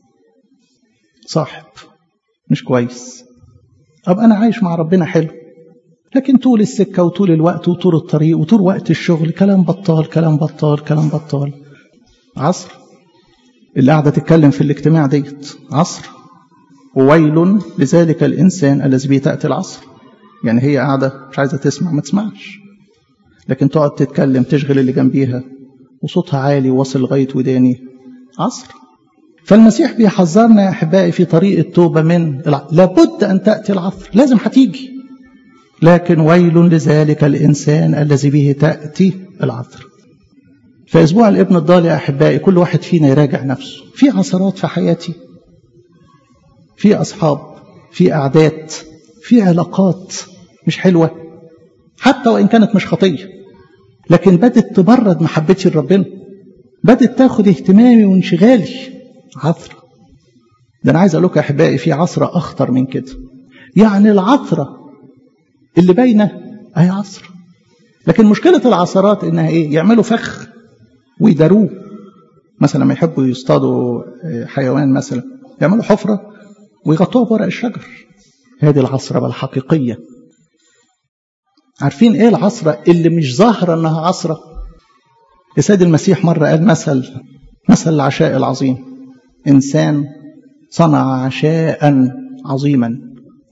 صاحب مش كويس أبقى أنا عايش مع ربنا حلو لكن طول السكة وطول الوقت وطول الطريق وطول وقت الشغل كلام بطال كلام بطال كلام بطال عصر اللي قاعدة تتكلم في الاجتماع ديت عصر وويل لذلك الإنسان الذي به تأتي العصر يعني هي قاعدة مش عايزة تسمع ما تسمعش لكن تقعد تتكلم تشغل اللي جنبيها وصوتها عالي وصل لغاية وداني عصر فالمسيح بيحذرنا يا أحبائي في طريق التوبة من الع... لابد أن تأتي العصر لازم هتيجي لكن ويل لذلك الإنسان الذي به تأتي العصر في أسبوع الابن الضال يا أحبائي كل واحد فينا يراجع نفسه في عثرات في حياتي في أصحاب في أعداد في علاقات مش حلوة حتى وإن كانت مش خطية لكن بدت تبرد محبتي لربنا بدت تاخد اهتمامي وانشغالي عثرة ده أنا عايز أقول لكم يا أحبائي في عثرة أخطر من كده يعني العثرة اللي باينة أهي عثرة لكن مشكلة العثرات إنها إيه يعملوا فخ ويداروه مثلا لما يحبوا يصطادوا حيوان مثلا يعملوا حفرة ويغطوها بورق الشجر هذه العصرة بقى الحقيقية عارفين ايه العصرة اللي مش ظاهرة انها عصرة السيد المسيح مرة قال مثل مثل العشاء العظيم إنسان صنع عشاء عظيما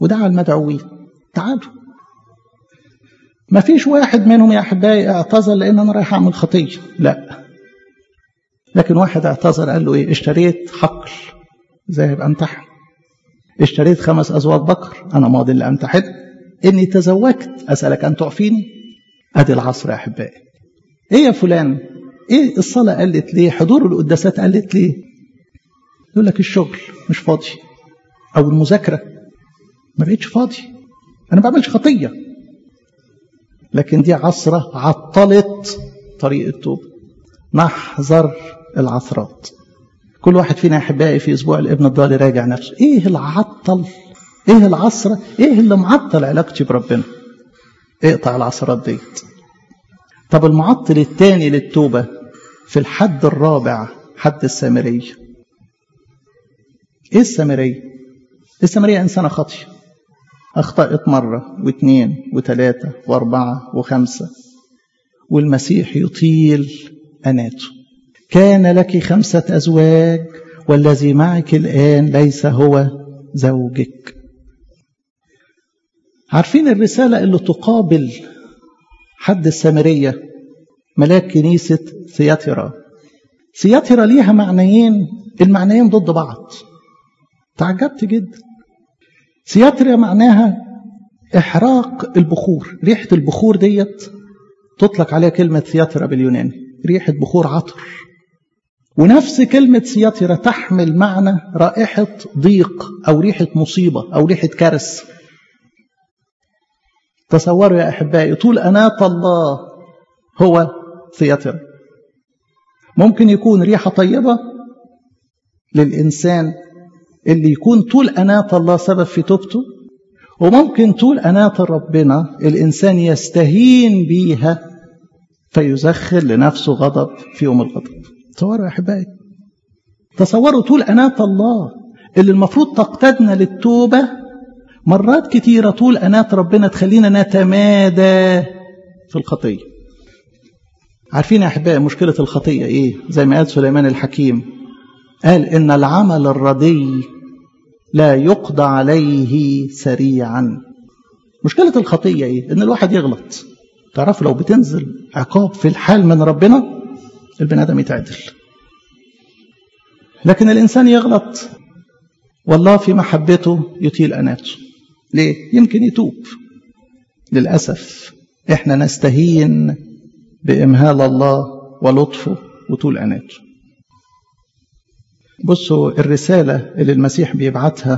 ودعا المدعوين تعالوا ما فيش واحد منهم يا أحبائي اعتذر لأن أنا رايح أعمل خطية لا لكن واحد اعتذر قال له إيه اشتريت حقل ذاهب أمتحن اشتريت خمس أزواج بقر أنا ماضي لأمتحن إني تزوجت أسألك أن تعفيني أدي العصر يا أحبائي إيه يا فلان إيه الصلاة قلت ليه حضور القداسات قلت ليه يقول لك الشغل مش فاضي أو المذاكرة ما بقتش فاضي أنا ما بعملش خطية لكن دي عصرة عطلت طريق التوبة نحذر العثرات كل واحد فينا احبائي في اسبوع الابن الضال راجع نفسه ايه اللي عطل ايه العصرة ايه اللي معطل علاقتي بربنا اقطع العصرات ديت طب المعطل الثاني للتوبة في الحد الرابع حد السامرية ايه السامرية السامرية انسانة خاطية اخطأت مرة واثنين وثلاثة واربعة وخمسة والمسيح يطيل اناته كان لك خمسة أزواج والذي معك الآن ليس هو زوجك عارفين الرسالة اللي تقابل حد السامرية ملاك كنيسة ثياترا ثياترا ليها معنيين المعنيين ضد بعض تعجبت جدا ثياترا معناها إحراق البخور ريحة البخور ديت تطلق عليها كلمة ثياترا باليوناني ريحة بخور عطر ونفس كلمة سياترة تحمل معنى رائحة ضيق أو ريحة مصيبة أو ريحة كارثة تصوروا يا أحبائي طول أناة الله هو سياترة ممكن يكون ريحة طيبة للإنسان اللي يكون طول أناة الله سبب في توبته وممكن طول أناة ربنا الإنسان يستهين بيها فيزخر لنفسه غضب في يوم الغضب تصوروا يا احبائي تصوروا طول أناة الله اللي المفروض تقتدنا للتوبة مرات كتيرة طول أناة ربنا تخلينا نتمادى في الخطية عارفين يا أحبائي مشكلة الخطية إيه زي ما قال سليمان الحكيم قال إن العمل الردي لا يقضى عليه سريعا مشكلة الخطية إيه إن الواحد يغلط تعرف لو بتنزل عقاب في الحال من ربنا البني ادم يتعدل لكن الانسان يغلط والله في محبته يطيل اناته ليه يمكن يتوب للاسف احنا نستهين بامهال الله ولطفه وطول اناته بصوا الرساله اللي المسيح بيبعتها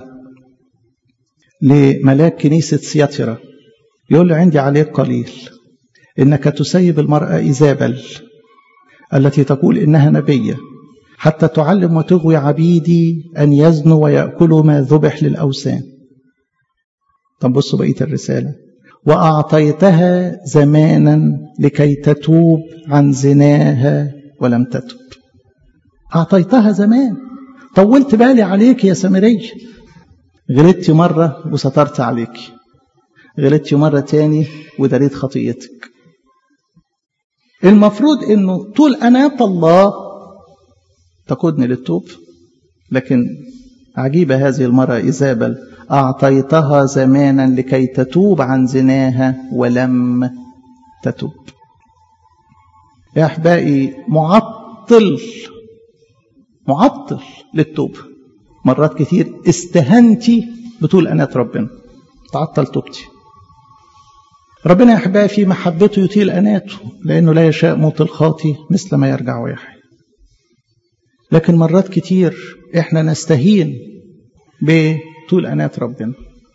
لملاك كنيسه سياترا يقول له عندي عليك قليل انك تسيب المراه ايزابل التي تقول إنها نبية حتى تعلم وتغوي عبيدي أن يزنوا ويأكلوا ما ذبح للأوثان طب بصوا بقية الرسالة وأعطيتها زمانا لكي تتوب عن زناها ولم تتب أعطيتها زمان طولت بالي عليك يا سامرية غلطتي مرة وسترت عليك غلطتي مرة تاني ودريت خطيتك المفروض انه طول اناة الله تقودني للتوب لكن عجيبة هذه المرأة إيزابل أعطيتها زمانا لكي تتوب عن زناها ولم تتوب يا أحبائي معطل معطل للتوبة مرات كتير استهنتي بطول أناة ربنا تعطل توبتي ربنا يا أحبائي في محبته يطيل أناته لأنه لا يشاء موت الخاطي مثل ما يرجع ويحيى لكن مرات كتير إحنا نستهين بطول أناة ربنا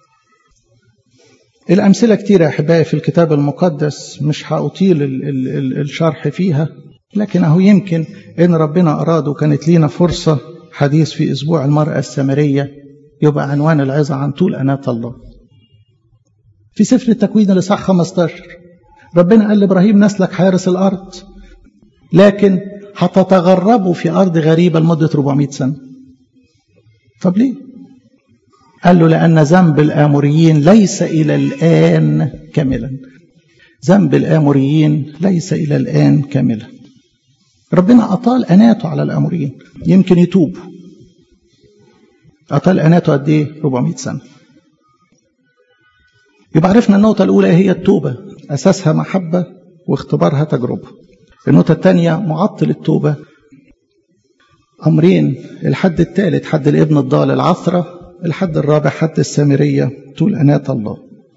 الأمثلة كتيرة يا أحبائي في الكتاب المقدس مش هأطيل ال ال ال الشرح فيها لكن أهو يمكن إن ربنا أراد وكانت لينا فرصة حديث في أسبوع المرأة السامرية يبقى عنوان العظة عن طول أناة الله في سفر التكوين الإصحاح 15 ربنا قال لإبراهيم نسلك حارس الأرض لكن هتتغربوا في أرض غريبة لمدة 400 سنة طب ليه؟ قال له لأن ذنب الآموريين ليس إلى الآن كاملا ذنب الآموريين ليس إلى الآن كاملا ربنا أطال أناته على الآموريين يمكن يتوبوا أطال أناته قد إيه؟ 400 سنة يبقى عرفنا النقطة الأولى هي التوبة أساسها محبة واختبارها تجربة النقطة الثانية معطل التوبة أمرين الحد الثالث حد الابن الضال العثرة الحد الرابع حد السامرية طول أناة الله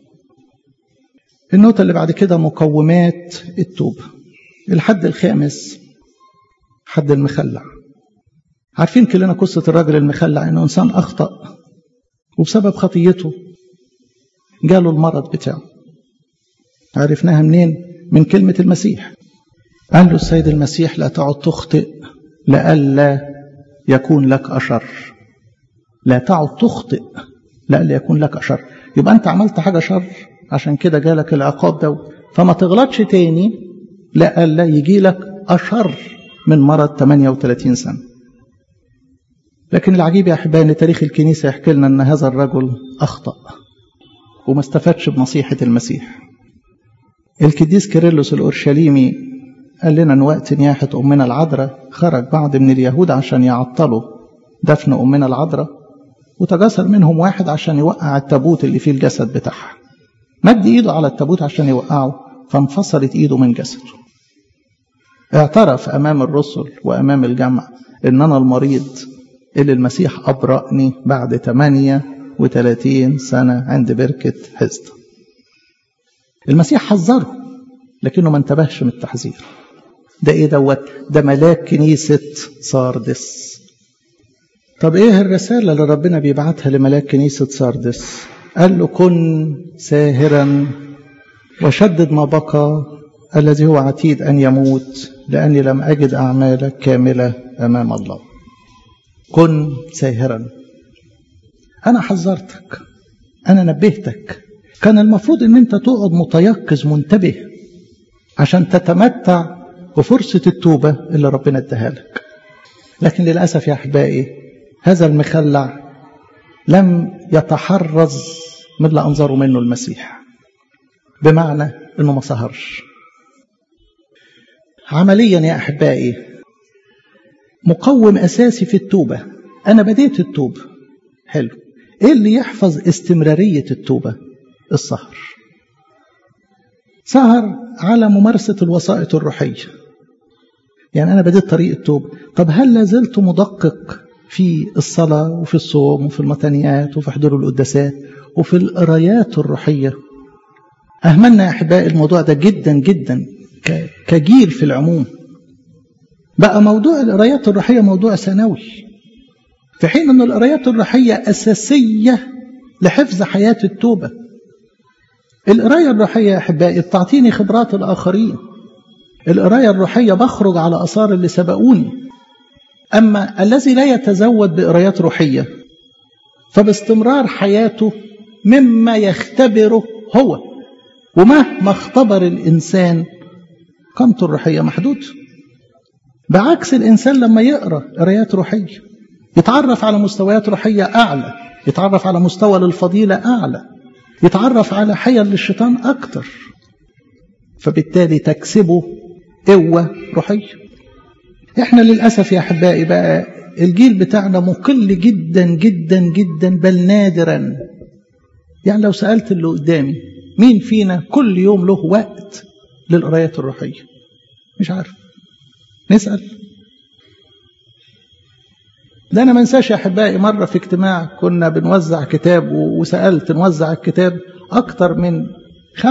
النقطة اللي بعد كده مقومات التوبة الحد الخامس حد المخلع عارفين كلنا قصة الراجل المخلع إنه إنسان أخطأ وبسبب خطيته جاله المرض بتاعه عرفناها منين؟ من كلمة المسيح قال له السيد المسيح لا تعد تخطئ لئلا يكون لك أشر لا تعد تخطئ لئلا يكون لك أشر يبقى أنت عملت حاجة شر عشان كده جالك العقاب ده فما تغلطش تاني لئلا يجي لك أشر من مرض 38 سنة لكن العجيب يا أحبائي أن تاريخ الكنيسة يحكي لنا أن هذا الرجل أخطأ وما استفادش بنصيحة المسيح القديس كيرلس الأورشليمي قال لنا أن وقت نياحة أمنا العذراء خرج بعض من اليهود عشان يعطلوا دفن أمنا العذراء وتجسر منهم واحد عشان يوقع التابوت اللي فيه الجسد بتاعها مد إيده على التابوت عشان يوقعه فانفصلت إيده من جسده اعترف أمام الرسل وأمام الجمع إن أنا المريض اللي المسيح أبرأني بعد 38 سنة عند بركة حزد المسيح حذره لكنه ما انتبهش من التحذير ده ايه دوت ده ملاك كنيسة ساردس طب ايه الرسالة اللي ربنا بيبعتها لملاك كنيسة ساردس قال له كن ساهرا وشدد ما بقى الذي هو عتيد أن يموت لأني لم أجد أعمالك كاملة أمام الله كن ساهرا أنا حذرتك أنا نبهتك كان المفروض أن أنت تقعد متيقظ منتبه عشان تتمتع بفرصة التوبة اللي ربنا اداها لك لكن للأسف يا أحبائي هذا المخلع لم يتحرز من اللي أنظره منه المسيح بمعنى أنه ما سهرش عمليا يا أحبائي مقوم أساسي في التوبة أنا بديت التوبة حلو إيه اللي يحفظ استمرارية التوبة السهر سهر على ممارسة الوسائط الروحية يعني أنا بديت طريق التوبة طب هل لازلت مدقق في الصلاة وفي الصوم وفي المتنيات وفي حضور القداسات وفي القرايات الروحية أهملنا يا أحبائي الموضوع ده جدا جدا كجيل في العموم بقى موضوع القرايات الروحية موضوع ثانوي في حين أن القرايات الروحية أساسية لحفظ حياة التوبة القراية الروحية يا أحبائي بتعطيني خبرات الآخرين القراية الروحية بخرج على أثار اللي سبقوني أما الذي لا يتزود بقرايات روحية فباستمرار حياته مما يختبره هو ومهما اختبر الإنسان قامته الروحية محدودة بعكس الإنسان لما يقرأ قرايات روحية يتعرف على مستويات روحية أعلى يتعرف على مستوى للفضيلة أعلى يتعرف على حيل للشيطان أكتر فبالتالي تكسبه قوة روحية احنا للأسف يا أحبائي بقى الجيل بتاعنا مقل جدا جدا جدا بل نادرا يعني لو سألت اللي قدامي مين فينا كل يوم له وقت للقرايات الروحية مش عارف نسأل ده أنا ما انساش يا أحبائي مرة في اجتماع كنا بنوزع كتاب وسألت نوزع الكتاب أكتر من 95%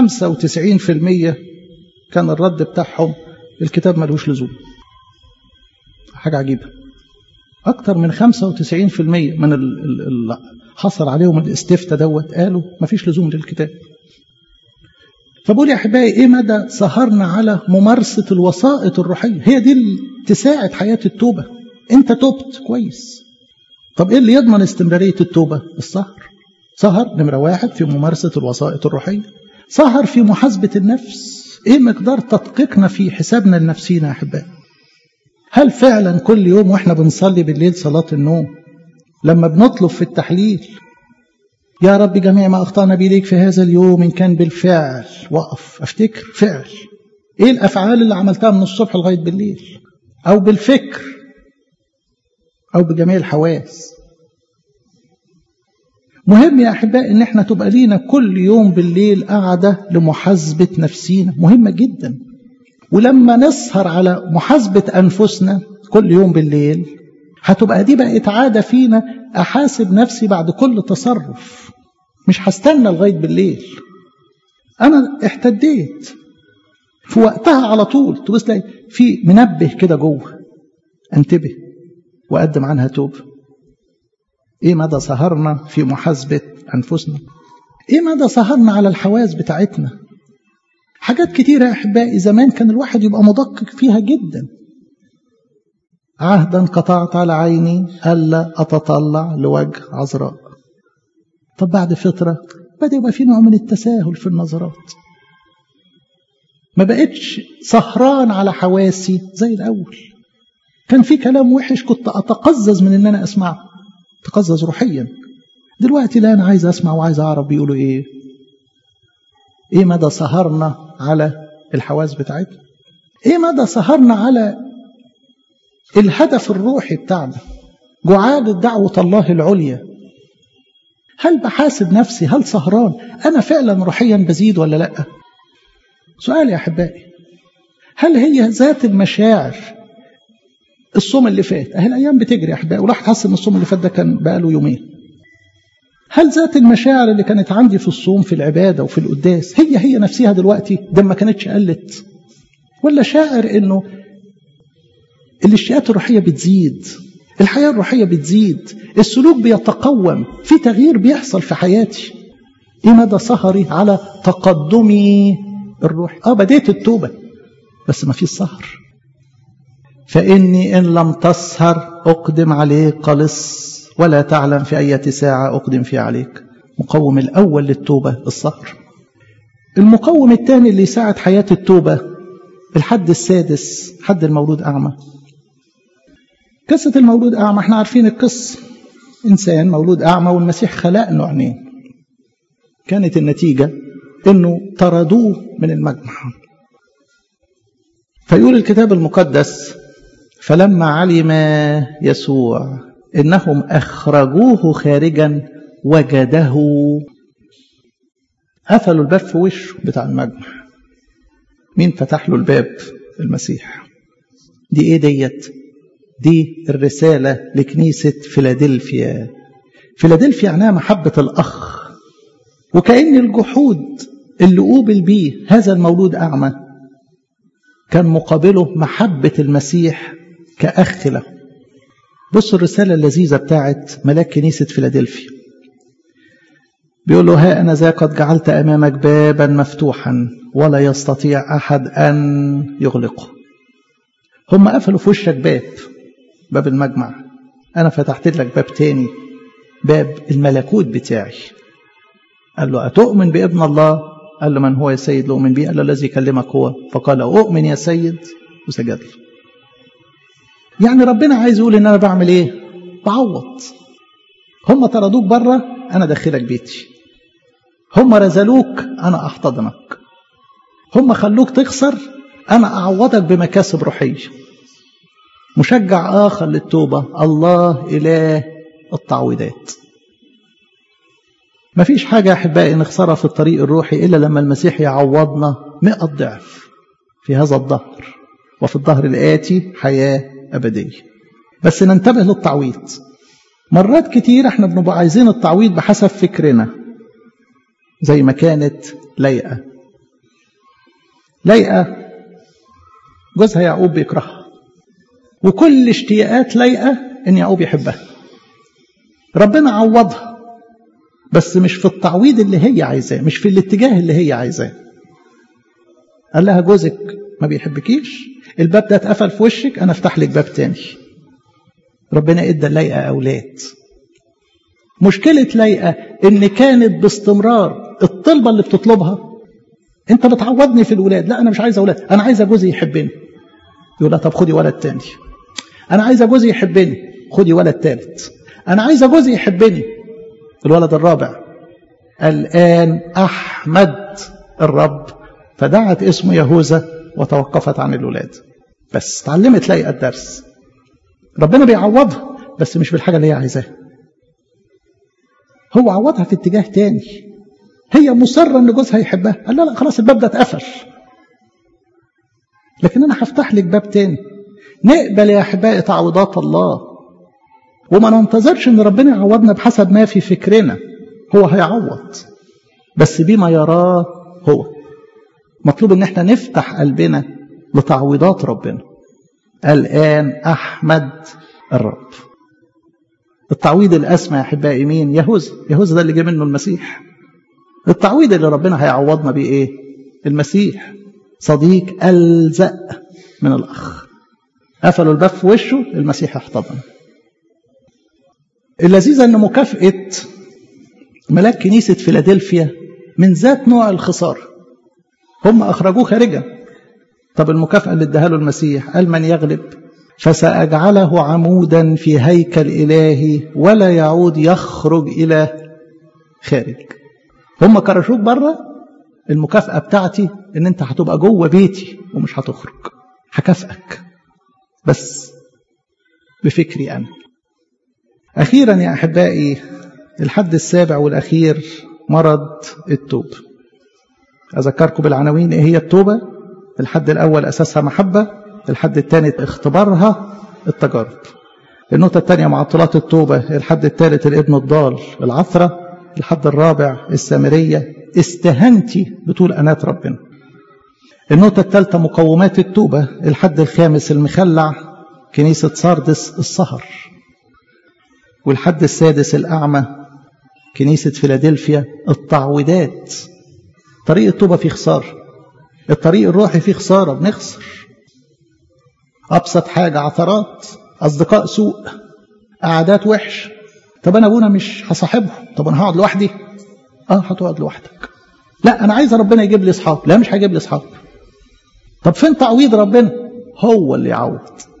كان الرد بتاعهم الكتاب ملوش لزوم حاجة عجيبة أكتر من 95% من اللي حصل عليهم الاستفتاء دوت قالوا مفيش لزوم للكتاب فبقول يا أحبائي إيه مدى سهرنا على ممارسة الوسائط الروحية هي دي اللي تساعد حياة التوبة أنت تبت كويس طب إيه اللي يضمن استمرارية التوبة السهر سهر نمرة واحد في ممارسة الوسائط الروحية سهر في محاسبة النفس إيه مقدار تدقيقنا في حسابنا لنفسينا يا أحبائي هل فعلا كل يوم وإحنا بنصلي بالليل صلاة النوم لما بنطلب في التحليل يا رب جميع ما أخطأنا بيديك في هذا اليوم إن كان بالفعل وقف أفتكر فعل إيه الأفعال اللي عملتها من الصبح لغاية بالليل أو بالفكر أو بجميع الحواس مهم يا أحبائي إن احنا تبقى لينا كل يوم بالليل قاعدة لمحاسبة نفسينا مهمة جدا ولما نسهر على محاسبة أنفسنا كل يوم بالليل هتبقى دي بقت عادة فينا أحاسب نفسي بعد كل تصرف مش هستنى لغاية بالليل أنا احتديت في وقتها على طول تبص تلاقي في منبه كده جوه انتبه وقدم عنها توب ايه مدى سهرنا في محاسبة انفسنا ايه مدى سهرنا على الحواس بتاعتنا حاجات كتيرة يا احبائي زمان كان الواحد يبقى مدقق فيها جدا عهدا قطعت على عيني ألا أتطلع لوجه عذراء طب بعد فترة بدأ يبقى في نوع من التساهل في النظرات ما بقتش سهران على حواسي زي الأول كان في كلام وحش كنت أتقزز من إن أنا أسمعه تقزز روحيا دلوقتي لا أنا عايز أسمع وعايز أعرف بيقولوا إيه إيه مدى سهرنا على الحواس بتاعتنا إيه مدى سهرنا على الهدف الروحي بتاعنا جعال دعوة الله العليا هل بحاسب نفسي هل سهران أنا فعلا روحيا بزيد ولا لأ سؤال يا أحبائي هل هي ذات المشاعر الصوم اللي فات أهي الأيام بتجري يا أحبائي وراح تحس إن الصوم اللي فات ده كان بقاله يومين هل ذات المشاعر اللي كانت عندي في الصوم في العبادة وفي القداس هي هي نفسها دلوقتي ده ما كانتش قلت ولا شاعر إنه الاشتياقات الروحية بتزيد الحياة الروحية بتزيد السلوك بيتقوم في تغيير بيحصل في حياتي ايه مدى سهري على تقدمي الروحي اه بديت التوبة بس ما فيش سهر فإني إن لم تسهر أقدم عليك قلص ولا تعلم في أي ساعة أقدم فيها عليك مقوم الأول للتوبة السهر المقوم الثاني اللي يساعد حياة التوبة الحد السادس حد المولود أعمى قصة المولود أعمى احنا عارفين القصة إنسان مولود أعمى والمسيح خلق له عينين كانت النتيجة إنه طردوه من المجمع فيقول الكتاب المقدس فلما علم يسوع إنهم أخرجوه خارجا وجده قفلوا الباب في وشه بتاع المجمع مين فتح له الباب المسيح دي ايه ديت دي الرسالة لكنيسة فيلادلفيا فيلادلفيا معناها محبة الأخ وكأن الجحود اللي قوبل بيه هذا المولود أعمى كان مقابله محبة المسيح كأخ له بصوا الرسالة اللذيذة بتاعت ملاك كنيسة فيلادلفيا بيقول له ها أنا ذا قد جعلت أمامك بابا مفتوحا ولا يستطيع أحد أن يغلقه هم قفلوا في وشك باب باب المجمع أنا فتحت لك باب تاني باب الملكوت بتاعي قال له أتؤمن بابن الله قال له من هو يا سيد لأؤمن به قال له الذي يكلمك هو فقال أؤمن يا سيد وسجد له يعني ربنا عايز يقول ان انا بعمل ايه بعوض هم طردوك بره انا داخلك بيتي هم رزلوك انا احتضنك هم خلوك تخسر انا اعوضك بمكاسب روحيه مشجع اخر للتوبه الله اله التعويضات مفيش حاجة يا أحبائي نخسرها في الطريق الروحي إلا لما المسيح يعوضنا مئة ضعف في هذا الظهر وفي الظهر الآتي حياة أبدية بس ننتبه للتعويض مرات كتير احنا بنبقى عايزين التعويض بحسب فكرنا زي ما كانت ليئة ليئة جوزها يعقوب بيكرهها وكل اشتياقات ليئة ان يعقوب يحبها ربنا عوضها بس مش في التعويض اللي هي عايزاه مش في الاتجاه اللي هي عايزاه قال لها جوزك ما بيحبكيش الباب ده اتقفل في وشك انا افتح لك باب تاني ربنا ادى ليئة اولاد مشكلة ليئة ان كانت باستمرار الطلبة اللي بتطلبها انت بتعوضني في الولاد لا انا مش عايز اولاد انا عايزه جوزي يحبني يقول لها طب خدي ولد تاني انا عايزه جوزي يحبني خدي ولد تالت انا عايزه جوزي يحبني الولد الرابع الان احمد الرب فدعت اسمه يهوذا وتوقفت عن الولاد بس اتعلمت لاقي الدرس ربنا بيعوضها بس مش بالحاجه اللي هي عايزاها هو عوضها في اتجاه تاني هي مصرة ان جوزها يحبها قال لا لا خلاص الباب ده اتقفل لكن انا هفتح لك باب تاني نقبل يا احبائي تعويضات الله وما ننتظرش ان ربنا يعوضنا بحسب ما في فكرنا هو هيعوض بس بما يراه هو مطلوب ان احنا نفتح قلبنا لتعويضات ربنا الان احمد الرب التعويض الاسمى يا احبائي مين يهوذا يهوذا ده اللي جه منه المسيح التعويض اللي ربنا هيعوضنا بيه ايه المسيح صديق الزق من الاخ قفلوا الباب في وشه المسيح احتضن اللذيذة ان مكافأة ملاك كنيسة فيلادلفيا من ذات نوع الخسارة هم اخرجوه خارجا طب المكافأة اللي اداها له المسيح قال من يغلب فسأجعله عمودا في هيكل إلهي ولا يعود يخرج إلى خارج هم كرشوك بره المكافأة بتاعتي ان انت هتبقى جوه بيتي ومش هتخرج هكافئك بس بفكري انا اخيرا يا احبائي الحد السابع والاخير مرض التوبه اذكركم بالعناوين ايه هي التوبه الحد الاول اساسها محبه الحد الثاني اختبارها التجارب النقطه الثانيه معطلات التوبه الحد الثالث الابن الضال العثره الحد الرابع السامريه استهنتي بطول انات ربنا النقطة الثالثة مقومات التوبة الحد الخامس المخلع كنيسة ساردس السهر والحد السادس الأعمى كنيسة فيلادلفيا التعويضات طريق التوبة فيه خسارة الطريق الروحي فيه خسارة بنخسر أبسط حاجة عثرات أصدقاء سوء قعدات وحش طب أنا أبونا مش هصاحبه طب أنا هقعد لوحدي أه هتقعد لوحدك لا أنا عايز ربنا يجيب لي أصحاب لا مش هيجيب لي أصحاب طب فين تعويض ربنا هو اللي يعوض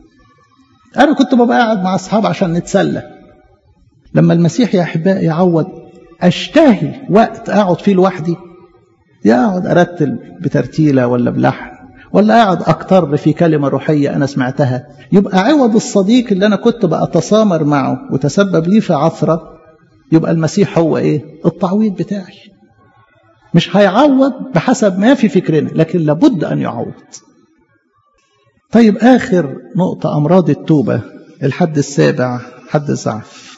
انا كنت ببقى قاعد مع اصحاب عشان نتسلى لما المسيح يا احبائي يعوض اشتهي وقت اقعد فيه لوحدي يا اقعد ارتل بترتيله ولا بلحن ولا اقعد اكتر في كلمه روحيه انا سمعتها يبقى عوض الصديق اللي انا كنت بأتسامر معه وتسبب لي في عثره يبقى المسيح هو ايه التعويض بتاعي مش هيعوض بحسب ما في فكرنا لكن لابد أن يعوض طيب آخر نقطة أمراض التوبة الحد السابع حد الزعف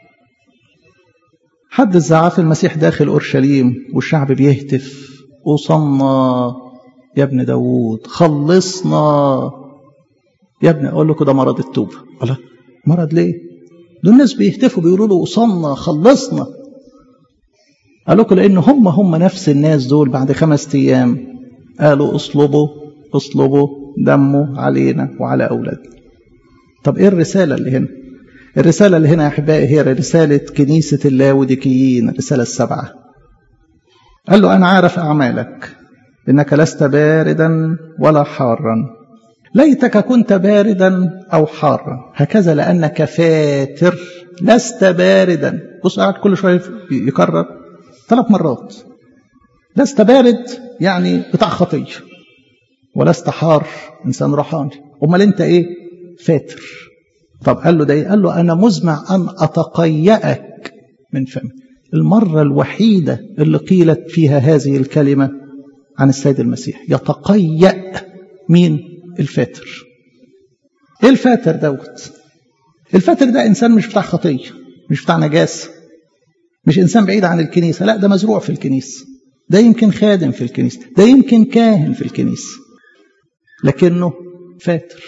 حد الزعف المسيح داخل أورشليم والشعب بيهتف أوصلنا يا ابن داوود خلصنا يا ابن أقول لكم ده مرض التوبة الله مرض ليه دول الناس بيهتفوا بيقولوا له وصلنا خلصنا قال لكم لأن هم هم نفس الناس دول بعد خمس أيام قالوا اصلبوا اصلبوا دمه علينا وعلى أولادنا طب إيه الرسالة اللي هنا الرسالة اللي هنا يا أحبائي هي رسالة كنيسة اللاوديكيين الرسالة السبعة قال له أنا عارف أعمالك إنك لست باردا ولا حارا ليتك كنت باردا أو حارا هكذا لأنك فاتر لست باردا بص قاعد كل شوية يكرر ثلاث مرات لست بارد يعني بتاع خطية ولست حار إنسان روحاني أمال أنت إيه فاتر طب قال له ده إيه قال له أنا مزمع أن أتقيأك من فمي المرة الوحيدة اللي قيلت فيها هذه الكلمة عن السيد المسيح يتقيأ مين الفاتر ايه الفاتر دوت الفاتر ده انسان مش بتاع خطيه مش بتاع نجاسه مش انسان بعيد عن الكنيسه لا ده مزروع في الكنيسه ده يمكن خادم في الكنيسه ده يمكن كاهن في الكنيسه لكنه فاتر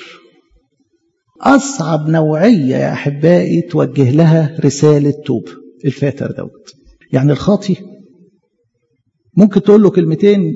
اصعب نوعيه يا احبائي توجه لها رساله توبه الفاتر دوت يعني الخاطي ممكن تقول له كلمتين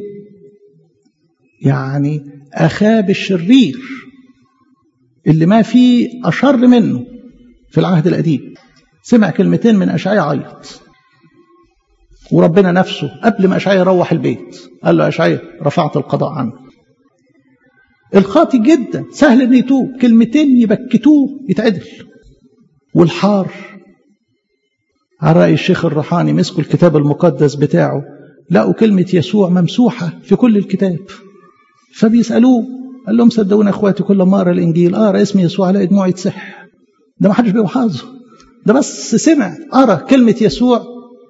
يعني اخاب الشرير اللي ما فيه اشر منه في العهد القديم سمع كلمتين من اشعياء عيط وربنا نفسه قبل ما اشعياء يروح البيت قال له اشعياء رفعت القضاء عنه الخاطي جدا سهل انه يتوب كلمتين يبكتوه يتعدل والحار على رأي الشيخ الرحاني مسكوا الكتاب المقدس بتاعه لقوا كلمة يسوع ممسوحة في كل الكتاب فبيسألوه قال لهم صدقوني اخواتي كل ما اقرا الانجيل اقرا اسم يسوع الاقي دموعي تسح ده ما حدش بيبقى حافظه ده بس سمع قرا كلمة يسوع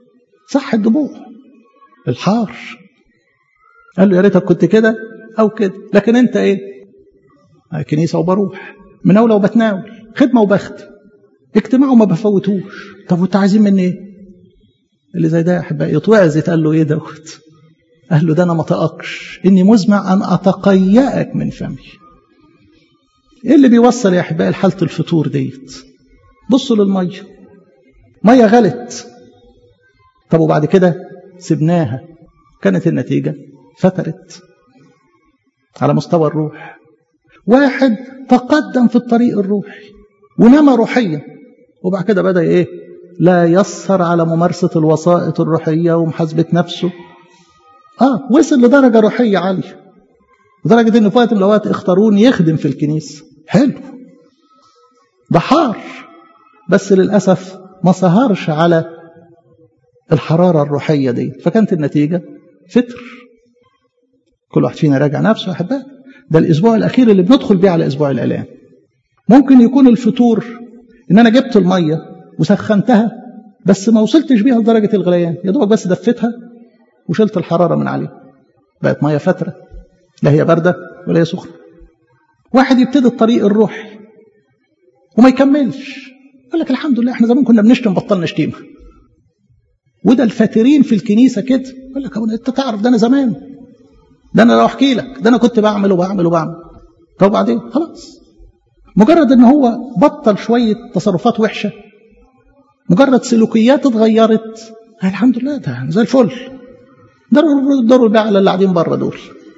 صح الدموع الحار قال له يا ريتك كنت كده او كده لكن انت ايه كنيسه وبروح من اولى وبتناول خدمه وبختي اجتماع وما بفوتوش طب وانت عايزين مني ايه اللي زي ده يا احبائي يتوعظ يتقال له ايه دوت قال له ده انا ما طاقش اني مزمع ان اتقيأك من فمي ايه اللي بيوصل يا احبائي لحاله الفطور ديت بصوا للميه ميه غلت طب وبعد كده سبناها كانت النتيجه فترت على مستوى الروح واحد تقدم في الطريق الروحي ونمى روحيا وبعد كده بدا ايه لا يسر على ممارسه الوسائط الروحيه ومحاسبه نفسه اه وصل لدرجه روحيه عاليه لدرجه ان في وقت من الاوقات اختاروني يخدم في الكنيسه حلو ده حار بس للاسف ما سهرش على الحراره الروحيه دي فكانت النتيجه فتر كل واحد فينا راجع نفسه يا احبائي ده الاسبوع الاخير اللي بندخل بيه على اسبوع الالام ممكن يكون الفطور ان انا جبت الميه وسخنتها بس ما وصلتش بيها لدرجه الغليان يا دوبك بس دفتها وشلت الحراره من عليها بقت ميه فتره لا هي بارده ولا هي سخنه واحد يبتدي الطريق الروحي وما يكملش يقول لك الحمد لله احنا زمان كنا بنشتم بطلنا شتيمه وده الفاترين في الكنيسه كده يقول لك انت تعرف ده انا زمان ده انا لو احكي لك ده انا كنت بعمل وبعمل وبعمل طب وبعدين خلاص مجرد ان هو بطل شويه تصرفات وحشه مجرد سلوكيات اتغيرت الحمد لله ده زي الفل داروا داروا بقى على اللي قاعدين بره دول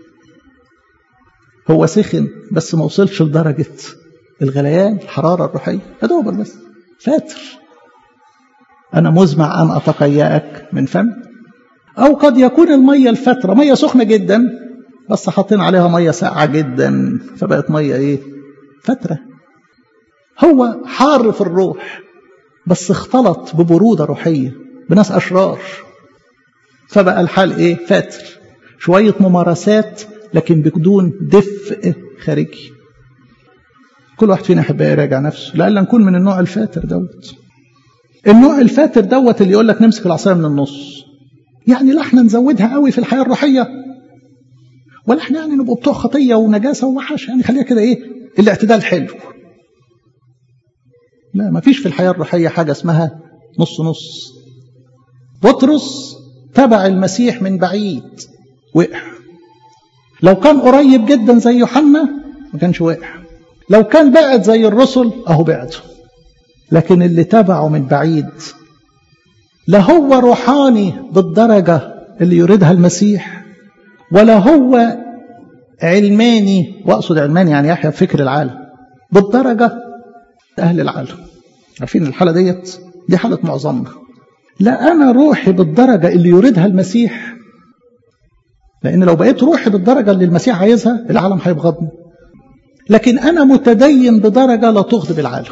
هو سخن بس ما وصلش لدرجه الغليان الحراره الروحيه يا دوبك بس فاتر انا مزمع ان اتقيأك من فم او قد يكون الميه الفتره ميه سخنه جدا بس حاطين عليها ميه ساقعه جدا فبقت ميه ايه فتره هو حار في الروح بس اختلط ببروده روحيه بناس اشرار فبقى الحال ايه فاتر شويه ممارسات لكن بدون دفء خارجي كل واحد فينا يحب يراجع نفسه لألا نكون من النوع الفاتر دوت النوع الفاتر دوت اللي يقول لك نمسك العصايه من النص يعني لا احنا نزودها قوي في الحياه الروحيه ولا احنا يعني نبقى بتوع خطيه ونجاسه ووحش يعني خليها كده ايه الاعتدال حلو لا ما فيش في الحياه الروحيه حاجه اسمها نص نص بطرس تبع المسيح من بعيد وقع لو كان قريب جدا زي يوحنا ما كانش وقع لو كان بعد زي الرسل اهو بعده لكن اللي تبعه من بعيد لا هو روحاني بالدرجة اللي يريدها المسيح ولا هو علماني وأقصد علماني يعني يحيى فكر العالم بالدرجة أهل العالم عارفين الحالة ديت دي حالة معظمنا لا أنا روحي بالدرجة اللي يريدها المسيح لأن لو بقيت روحي بالدرجة اللي المسيح عايزها العالم هيبغضني لكن أنا متدين بدرجة لا تغضب العالم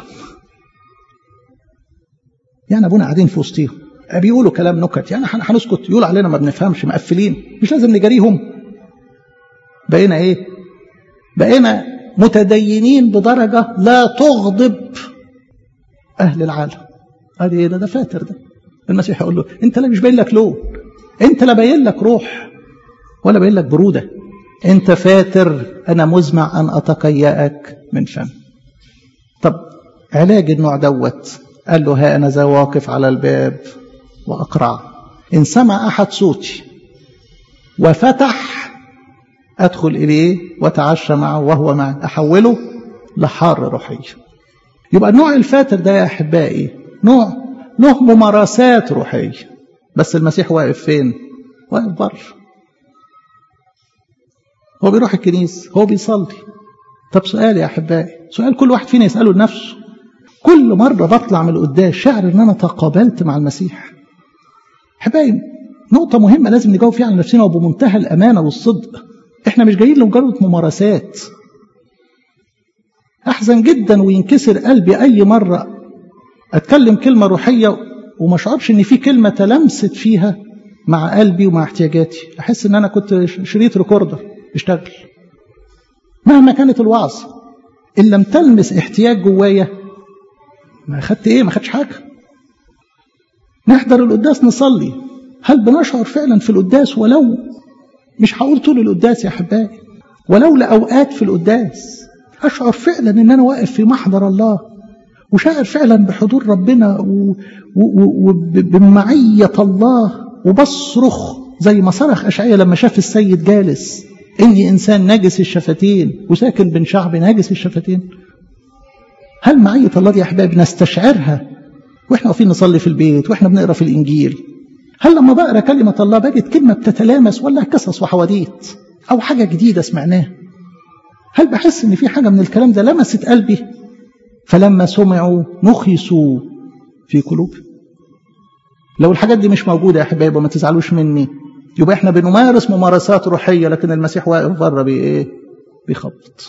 يعني أبونا قاعدين في وسطيهم بيقولوا كلام نكت يعني هنسكت يقول علينا ما بنفهمش مقفلين مش لازم نجاريهم بقينا ايه بقينا متدينين بدرجة لا تغضب أهل العالم قال ايه ده ده فاتر ده المسيح يقول له انت لا مش باين لك لون انت لا باين لك روح ولا باين لك برودة انت فاتر انا مزمع ان اتقيأك من فم طب علاج النوع دوت قال له ها انا ذا واقف على الباب وأقرع إن سمع أحد صوتي وفتح أدخل إليه وتعشى معه وهو معي أحوله لحار روحية يبقى النوع الفاتر ده يا أحبائي نوع له ممارسات روحية بس المسيح واقف فين؟ واقف بره هو بيروح الكنيسة هو بيصلي طب سؤال يا أحبائي سؤال كل واحد فينا يسأله لنفسه كل مرة بطلع من القداس شعر إن أنا تقابلت مع المسيح حبايب نقطة مهمة لازم نجاوب فيها على نفسنا وبمنتهى الأمانة والصدق احنا مش جايين لمجرد ممارسات أحزن جدا وينكسر قلبي أي مرة أتكلم كلمة روحية وما أشعرش إن في كلمة تلمست فيها مع قلبي ومع احتياجاتي أحس إن أنا كنت شريط ريكوردر اشتغل مهما كانت الوعظ إن لم تلمس احتياج جوايا ما خدت إيه ما خدش حاجة نحضر القداس نصلي هل بنشعر فعلا في القداس ولو مش هقول طول القداس يا أحبائي ولو لأوقات في القداس أشعر فعلا إن أنا واقف في محضر الله وشاعر فعلا بحضور ربنا وبمعية الله وبصرخ زي ما صرخ أشعية لما شاف السيد جالس إني إنسان نجس الشفتين وساكن بين شعب نجس الشفتين هل معية الله دي يا أحبابي نستشعرها وإحنا واقفين نصلي في البيت وإحنا بنقرأ في الإنجيل هل لما بقرأ كلمة الله بجد كلمة بتتلامس ولا قصص وحواديت أو حاجة جديدة سمعناها هل بحس إن في حاجة من الكلام ده لمست قلبي فلما سمعوا نخسوا في قلوبهم لو الحاجات دي مش موجودة يا أحبابي ما تزعلوش مني يبقى احنا بنمارس ممارسات روحية لكن المسيح واقف بره بإيه؟ بيخبط.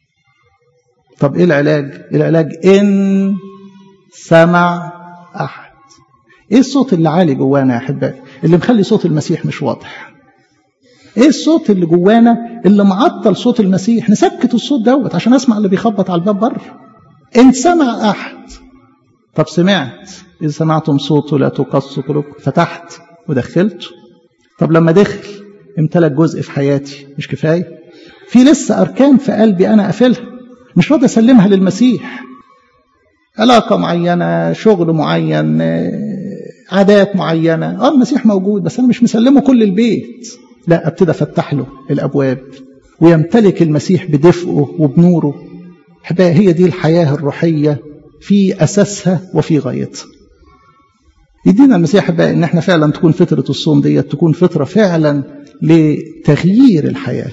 طب إيه العلاج؟ العلاج إن سمع أحد. إيه الصوت اللي عالي جوانا يا أحبائي؟ اللي مخلي صوت المسيح مش واضح. إيه الصوت اللي جوانا اللي معطل صوت المسيح؟ نسكت الصوت دوت عشان أسمع اللي بيخبط على الباب بره. إن سمع أحد. طب سمعت إذا سمعتم صوته لا تقص قلوبكم فتحت ودخلته طب لما دخل امتلك جزء في حياتي مش كفاية في لسه أركان في قلبي أنا قافلها مش راضي أسلمها للمسيح علاقة معينة شغل معين عادات معينة اه المسيح موجود بس أنا مش مسلمه كل البيت لا أبتدي أفتح له الأبواب ويمتلك المسيح بدفئه وبنوره أحبائي هي دي الحياة الروحية في أساسها وفي غايتها يدينا المسيح بقى ان احنا فعلا تكون فترة الصوم ديت تكون فترة فعلا لتغيير الحياة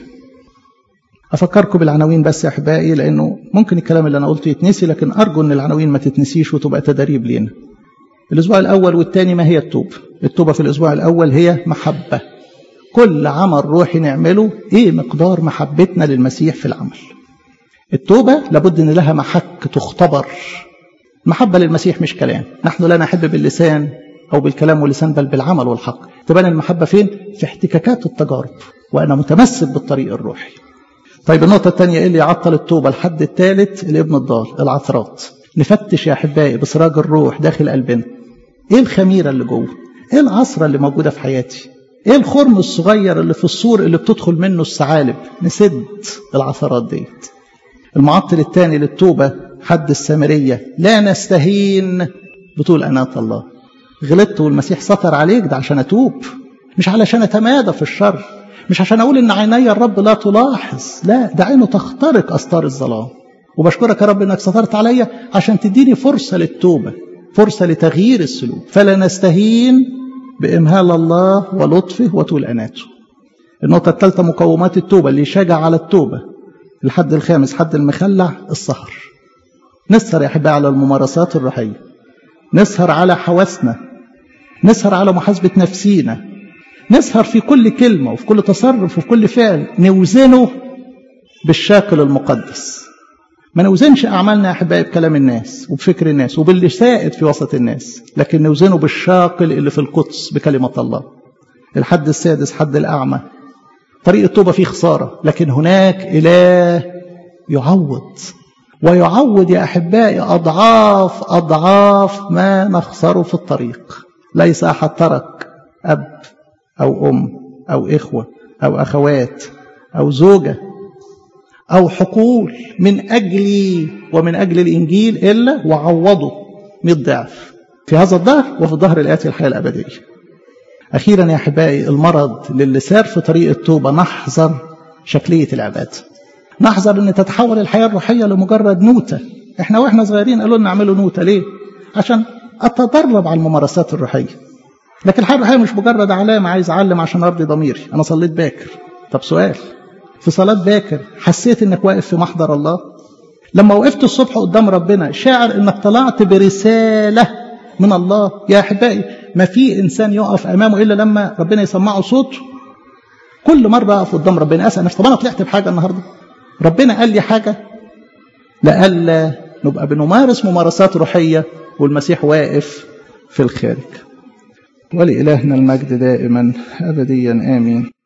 افكركم بالعناوين بس يا احبائي لانه ممكن الكلام اللي انا قلته يتنسي لكن ارجو ان العناوين ما تتنسيش وتبقى تدريب لينا الاسبوع الاول والثاني ما هي التوبة التوبة في الاسبوع الاول هي محبة كل عمل روحي نعمله ايه مقدار محبتنا للمسيح في العمل التوبة لابد ان لها محك تختبر المحبة للمسيح مش كلام نحن لا نحب باللسان أو بالكلام واللسان بل بالعمل والحق تبان المحبة فين؟ في احتكاكات التجارب وأنا متمسك بالطريق الروحي طيب النقطة الثانية إيه اللي يعطل التوبة الحد الثالث الابن الضال العثرات نفتش يا أحبائي بسراج الروح داخل قلبنا إيه الخميرة اللي جوه؟ إيه العصرة اللي موجودة في حياتي؟ إيه الخرم الصغير اللي في السور اللي بتدخل منه الثعالب؟ نسد العثرات ديت المعطل الثاني للتوبة حد السامرية لا نستهين بطول أناة الله غلطت والمسيح سطر عليك ده عشان أتوب مش علشان أتمادى في الشر مش عشان أقول إن عيني الرب لا تلاحظ لا ده عينه تخترق أستار الظلام وبشكرك يا رب إنك سطرت عليا عشان تديني فرصة للتوبة فرصة لتغيير السلوك فلا نستهين بإمهال الله ولطفه وطول أناته النقطة الثالثة مقومات التوبة اللي يشجع على التوبة الحد الخامس حد المخلع السهر نسهر يا أحبائي على الممارسات الروحية نسهر على حواسنا نسهر على محاسبة نفسينا نسهر في كل كلمة وفي كل تصرف وفي كل فعل نوزنه بالشاكل المقدس ما نوزنش أعمالنا يا أحبائي بكلام الناس وبفكر الناس وباللي سائد في وسط الناس لكن نوزنه بالشاكل اللي في القدس بكلمة الله الحد السادس حد الأعمى طريق التوبة فيه خسارة لكن هناك إله يعوض ويعوض يا أحبائي أضعاف أضعاف ما نخسره في الطريق ليس أحد ترك أب أو أم أو إخوة أو أخوات أو زوجة أو حقول من أجلي ومن أجل الإنجيل إلا وعوضه مئة ضعف في هذا الظهر وفي الظهر الآتي الحياة الأبدية أخيرا يا أحبائي المرض للي سار في طريق التوبة نحذر شكلية العبادة نحذر أن تتحول الحياة الروحية لمجرد نوتة إحنا وإحنا صغيرين قالوا لنا اعملوا نوتة ليه؟ عشان أتدرب على الممارسات الروحية لكن الحياة الروحية مش مجرد علامة عايز أعلم عشان أرضي ضميري أنا صليت باكر طب سؤال في صلاة باكر حسيت إنك واقف في محضر الله لما وقفت الصبح قدام ربنا شاعر إنك طلعت برسالة من الله يا أحبائي ما في إنسان يقف أمامه إلا لما ربنا يسمعه صوته كل مرة أقف قدام ربنا أسأل نفسي طب أنا طلعت بحاجة النهاردة ربنا قال لي حاجة لألا نبقى بنمارس ممارسات روحية والمسيح واقف في الخارج ولإلهنا المجد دائما أبديا آمين